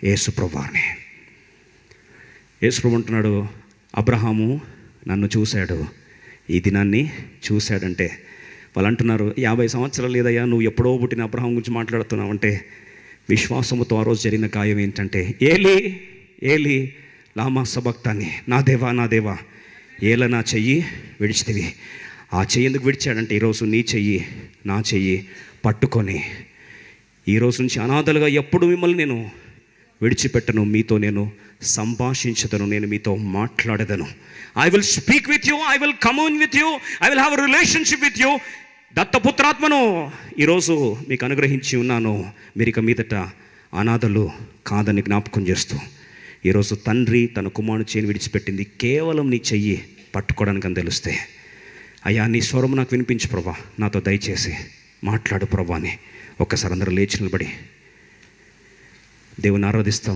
యేసు ప్రభువారిని యేసు ప్రభు అంటున్నాడు అబ్రహాము నన్ను చూశాడు ఈ దినాన్ని చూశాడంటే వాళ్ళు అంటున్నారు యాభై సంవత్సరాలు లేదయ్యా నువ్వు ఎప్పుడో పుట్టిన అబ్రహాం గురించి మాట్లాడుతున్నావు అంటే విశ్వాసముతో ఆ రోజు జరిగిన గాయం ఏంటంటే ఏలి ఏలి లామా సబక్తాన్ని నా దేవా నా దేవా ఏల నా చెయ్యి విడిచితివి ఆ చెయ్యి ఎందుకు విడిచాడంటే ఈరోజు నీ చెయ్యి నా చెయ్యి పట్టుకొని ఈ రోజు నుంచి అనాథలుగా ఎప్పుడు మిమ్మల్ని నేను విడిచిపెట్టను మీతో నేను సంభాషించదను నేను మీతో మాట్లాడదను I will speak with you I will commune with you I will have relationship with you దత్తపుత్రాత్మను ఈరోజు మీకు అనుగ్రహించి ఉన్నాను మీరు ఇక మీదట అనాథలు కాదని జ్ఞాపకం చేస్తూ ఈరోజు తండ్రి తన కుమారుడు చేయని విడిచిపెట్టింది కేవలం నీ చెయ్యి పట్టుకోవడానికి అని తెలిస్తే అయ్యా నీ స్వరం నాకు వినిపించు ప్రభా నాతో దయచేసి మాట్లాడు ప్రభా అని ఒక్కసారి అందరూ లేచి నిలబడి దేవుని ఆరాధిస్తాం